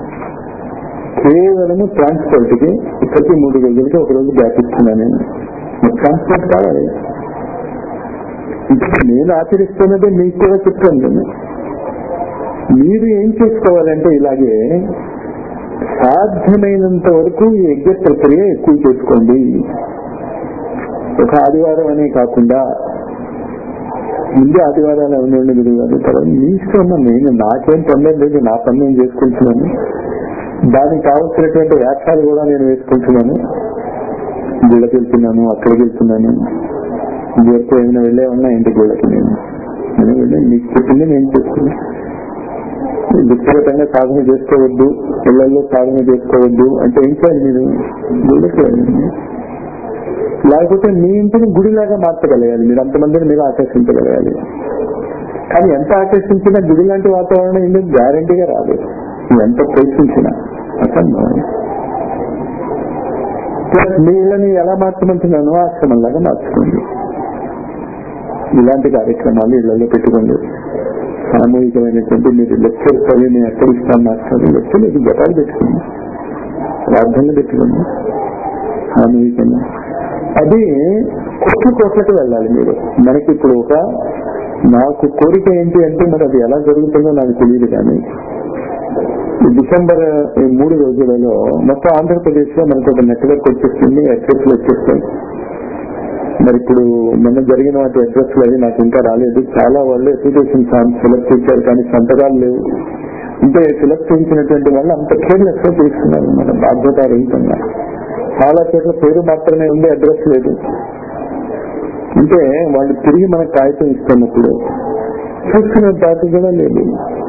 కేవలము ట్రాన్స్పోర్ట్ కి ప్రతి మూడు రోజులకి ఒక రోజు గ్యాప్ ఇస్తున్నాను నేను ట్రాన్స్పోర్ట్ కావాలి ఇప్పుడు నేను ఆచరిస్తున్నదే మీకు కూడా చెప్తాను నేను మీరు ఏం చేసుకోవాలంటే ఇలాగే సాధ్యమైనంత వరకు ఈ యజ్ఞ ప్రక్రియ ఎక్కువ చేసుకోండి ఒక ఆదివారం అనే కాకుండా ముందు ఆదివారాలు అవునండి మీరు కాదు తర్వాత మీ ఇష్టం నేను నాకేం పని లేదు నా పని నేను చేసుకుంటున్నాను దానికి కావలసినటువంటి వ్యాఖ్యలు కూడా నేను వేసుకుంటున్నాను గుళ్ళకి వెళ్తున్నాను అక్కడికి వెళ్తున్నాను ఎక్కువ ఏమైనా వెళ్ళే ఉన్నా ఇంటి గుళ్ళకి నేను నేను వెళ్ళి మీకు చెప్పింది నేను చేస్తున్నాను వ్యక్తిగతంగా సాధన చేసుకోవద్దు ఇళ్లలో సాధన చేసుకోవద్దు అంటే ఏం చేయాలి మీరు గుళ్ళకి వెళ్ళండి లేకపోతే మీ ఇంటిని గుడిలాగా మార్చగలగాలి మీరు అంతమందిని మీరు ఆకర్షించగలగాలి కానీ ఎంత ఆకర్షించినా గుడి లాంటి వాతావరణం ఎందుకు గ్యారంటీగా రాదు నువ్వు ఎంత ప్రయత్నించినా అసలు మీ ఇళ్ళని ఎలా మార్చమంటున్నాను ఆశ్రమంలాగా మార్చుకోండి ఇలాంటి కార్యక్రమాలు ఇళ్లలో పెట్టుకోండి సామూహికమైనటువంటి మీరు లెక్చర్స్ అవి నేను ఎక్కడ ఇస్తాను మాస్టర్ లెక్చర్ ఇది జపాలు పెట్టుకోండి ప్రార్థనలు పెట్టుకోండి సామూహికంగా అది కోట్ల కోట్లకు వెళ్ళాలి మీరు మనకి ఇప్పుడు ఒక నాకు కోరిక ఏంటి అంటే మరి అది ఎలా జరుగుతుందో నాకు తెలియదు కానీ ఈ డిసెంబర్ ఈ మూడు రోజులలో మొత్తం ఆంధ్రప్రదేశ్ లో మనకు ఒక నెట్వర్క్ వచ్చేస్తుంది అడ్రస్ వచ్చేస్తాయి మరి ఇప్పుడు మొన్న జరిగిన వాటి అడ్రస్ అవి నాకు ఇంకా రాలేదు చాలా వాళ్ళు అప్లికేషన్ ఫామ్స్ ఫిలప్ చేశారు కానీ సంతకాలు లేవు అంటే ఫిలప్ చేయించినటువంటి వాళ్ళు అంత కేర్లెస్ గా తీసుకున్నారు మన బాధ్యత రహితంగా చాలా చోట్ల పేరు మాత్రమే ఉంది అడ్రస్ లేదు అంటే వాళ్ళు తిరిగి మనకు కాగితం ఇస్తున్నప్పుడు చూసుకునే బాధ్యత కూడా లేదు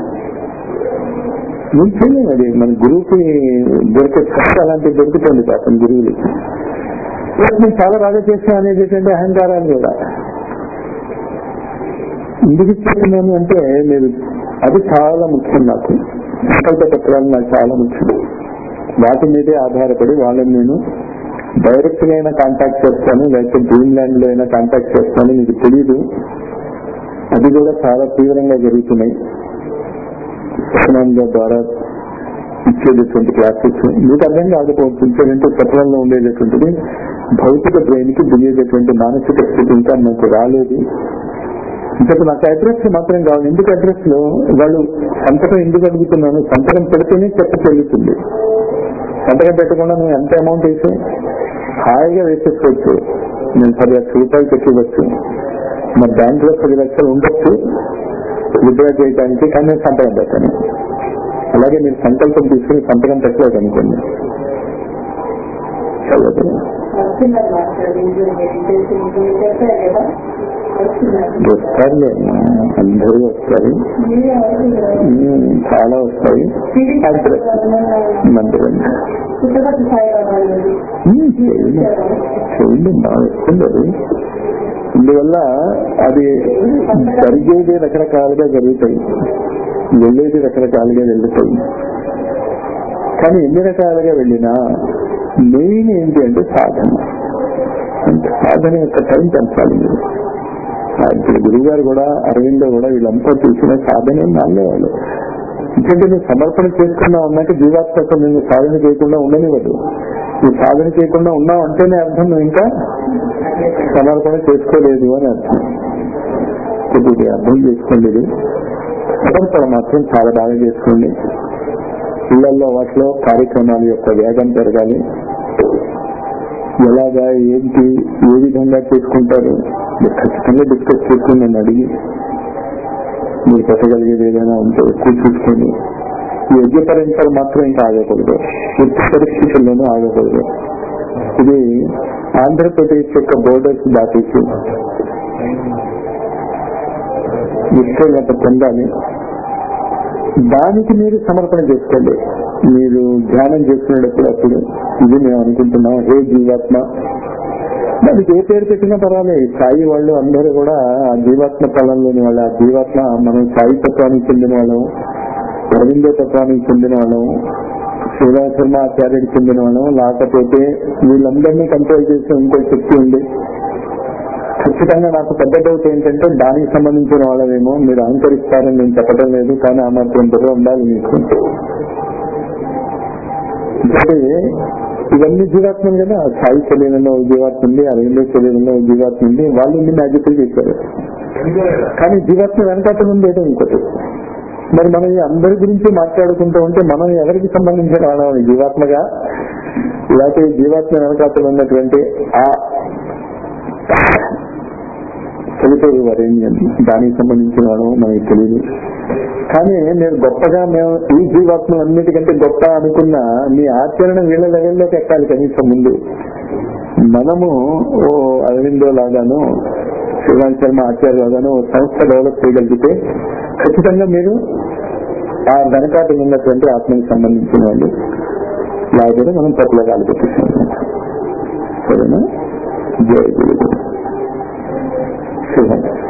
నేను చేయలేను అది మన గురువుకి దొరికే ఖర్చు అలాంటివి దొరుకుతుంది పాపం గురువులకి నేను చాలా బాగా చేశాను అనేది ఏంటంటే అహంకారాలు కూడా ఎందుకు ఇచ్చేస్తున్నాను అంటే మీరు అది చాలా ముఖ్యం నాకు సంకల్ప పత్రాలు నాకు చాలా ముఖ్యం వాటి మీదే ఆధారపడి వాళ్ళని నేను డైరెక్ట్ గా అయినా కాంటాక్ట్ చేస్తాను లేకపోతే డ్రీమ్ ల్యాండ్ లో అయినా కాంటాక్ట్ చేస్తాను మీకు తెలియదు అది కూడా చాలా తీవ్రంగా జరుగుతున్నాయి సత్యనారాయణ ద్వారా ఇచ్చేటటువంటి క్లాసెస్ మీకు అర్థం కాకపోవచ్చు ఇచ్చేదంటే సత్రంలో ఉండేటటువంటిది భౌతిక బ్రెయిన్ కి తెలియజేటువంటి మానసిక స్థితి ఇంకా నాకు రాలేదు ఇంతకు నాకు అడ్రస్ మాత్రం కావాలి ఎందుకు అడ్రస్ లో వాళ్ళు సంతకం ఎందుకు అడుగుతున్నాను సంతకం పెడితేనే చెప్ప చెల్లుతుంది సంతకం పెట్టకుండా నువ్వు ఎంత అమౌంట్ వేసే హాయిగా వేసేసుకోవచ్చు నేను పది లక్షల రూపాయలు పెట్టివచ్చు మరి బ్యాంక్ లో పది లక్షలు ఉండొచ్చు విత్డ్రా చేయడానికి కానీ నేను సంతకం పెట్టాను అలాగే మీరు సంకల్పం తీసుకుని సంతకం పెట్టలేదు అనుకోండి చల్లదు వస్తున్నారు మాస్టర్ ఇంట్లో మెడిటేషన్ చెప్పారు కదా వస్తున్నారు వస్తారులే అందరూ వస్తారు మీరే వస్తున్నారు ఉమ్, చాలా వస్తాయి అడ్రస్ మందిరండి పుట్టపతి సాయిబాబా ఉమ్, చేయండి చేయండి బాగా వస్తుంది అది ఇందువల్ల అది జరిగేది రకరకాలుగా జరుగుతాయి వెళ్ళేది రకరకాలుగా వెళ్తాయి కానీ ఎన్ని రకాలుగా వెళ్ళినా మెయిన్ ఏంటి అంటే సాధన అంటే సాధన యొక్క టైం పెంచాలి మీరు ఆ, ఇప్పుడు గురువు గారు కూడా అరవిందో కూడా వీళ్ళంతా చూసిన సాధన నాలుగే వాళ్ళు ఎందుకంటే నువ్వు సమర్పణ చేసుకున్నావు అన్నాక జీవాత్మక నువ్వు సాధన చేయకుండా ఉండనివ్వదు నువ్వు సాధన చేయకుండా ఉన్నావు అంటేనే అర్థం నువ్వు ఇంకా సమర్పణ చేసుకోలేదు అని అర్థం కొద్దిగా అర్థం చేసుకోండి ఇది సమర్పణ మాత్రం చాలా బాగా చేసుకోండి ఇళ్లలో వాటిలో కార్యక్రమాల యొక్క వేగం పెరగాలి ఎలాగా ఏంటి ఏ విధంగా చేసుకుంటారు మీరు ఖచ్చితంగా డిస్కస్ చేసుకుని నన్ను అడిగి మీరు పెట్టగలిగేది ఏదైనా ఉంటే ఎక్కువ చూసుకొని ఈ యజ్ఞ పరంపర మాత్రం ఇంకా ఆగకూడదు ఎట్టి పరిస్థితుల్లోనూ ఆగకూడదు ఇది ఆంధ్రప్రదేశ్ యొక్క బోర్డర్స్ దాటేసి విస్తీర్ణత పొందాలి దానికి మీరు సమర్పణ చేసుకోండి మీరు ధ్యానం చేసుకునేటప్పుడు అప్పుడు ఇది మేము అనుకుంటున్నాం హే జీవాత్మ దానికి ఏ పేరు పెట్టినా పర్వాలేదు సాయి వాళ్ళు అందరూ కూడా ఆ జీవాత్మ తలంలోని వాళ్ళు ఆ జీవాత్మ మనం సాయి తత్వానికి చెందిన వాళ్ళం అరవిందో తత్వానికి చెందిన వాళ్ళం శివరామ శర్మ ఆచార్యుడికి చెందిన వాళ్ళం లేకపోతే వీళ్ళందరినీ కంట్రోల్ చేసే ఇంకో శక్తి ఉంది ఖచ్చితంగా నాకు పెద్ద డౌట్ ఏంటంటే దానికి సంబంధించిన వాళ్ళేమో మీరు అహంకరిస్తారని నేను చెప్పడం లేదు కానీ ఆ మాత్రం బుర్ర ఉండాలి మీకు అంటే ఇవన్నీ జీవాత్మలు కదా సాయి శరీరంలో ఒక జీవాత్మ ఉంది అరవిందో శరీరంలో ఒక జీవాత్మ ఉంది వాళ్ళు ఇన్ని మ్యాజిక్లు చేశారు కానీ జీవాత్మ వెనకాల ఉంది ఏదో ఇంకోటి మరి మనం ఈ అందరి గురించి మాట్లాడుకుంటూ ఉంటే మనం ఎవరికి సంబంధించిన వాళ్ళం ఈ జీవాత్మగా లేకపోతే ఈ జీవాత్మ వెనకాతలు ఉన్నటువంటి ఆ చనిపోయే వరేణ్యం దానికి సంబంధించిన వాళ్ళం మనకి తెలియదు కానీ నేను గొప్పగా మేము ఈ జీవాత్మలు అన్నిటికంటే గొప్ప అనుకున్న మీ ఆచరణ వీళ్ళ లెవెల్లోకి ఎక్కాలి కనీసం ముందు మనము ఓ అరవిందో లాగాను శివాన్ శర్మ ఆచార్య లాగాను ఓ సంస్థ డెవలప్ చేయగలిగితే ఖచ్చితంగా మీరు ఆ వెనకాట ఉన్నటువంటి ఆత్మకి సంబంధించిన వాళ్ళు లేకపోతే మనం పట్టులగాలు పెట్టేసాం సరేనా జయ గురు శుభం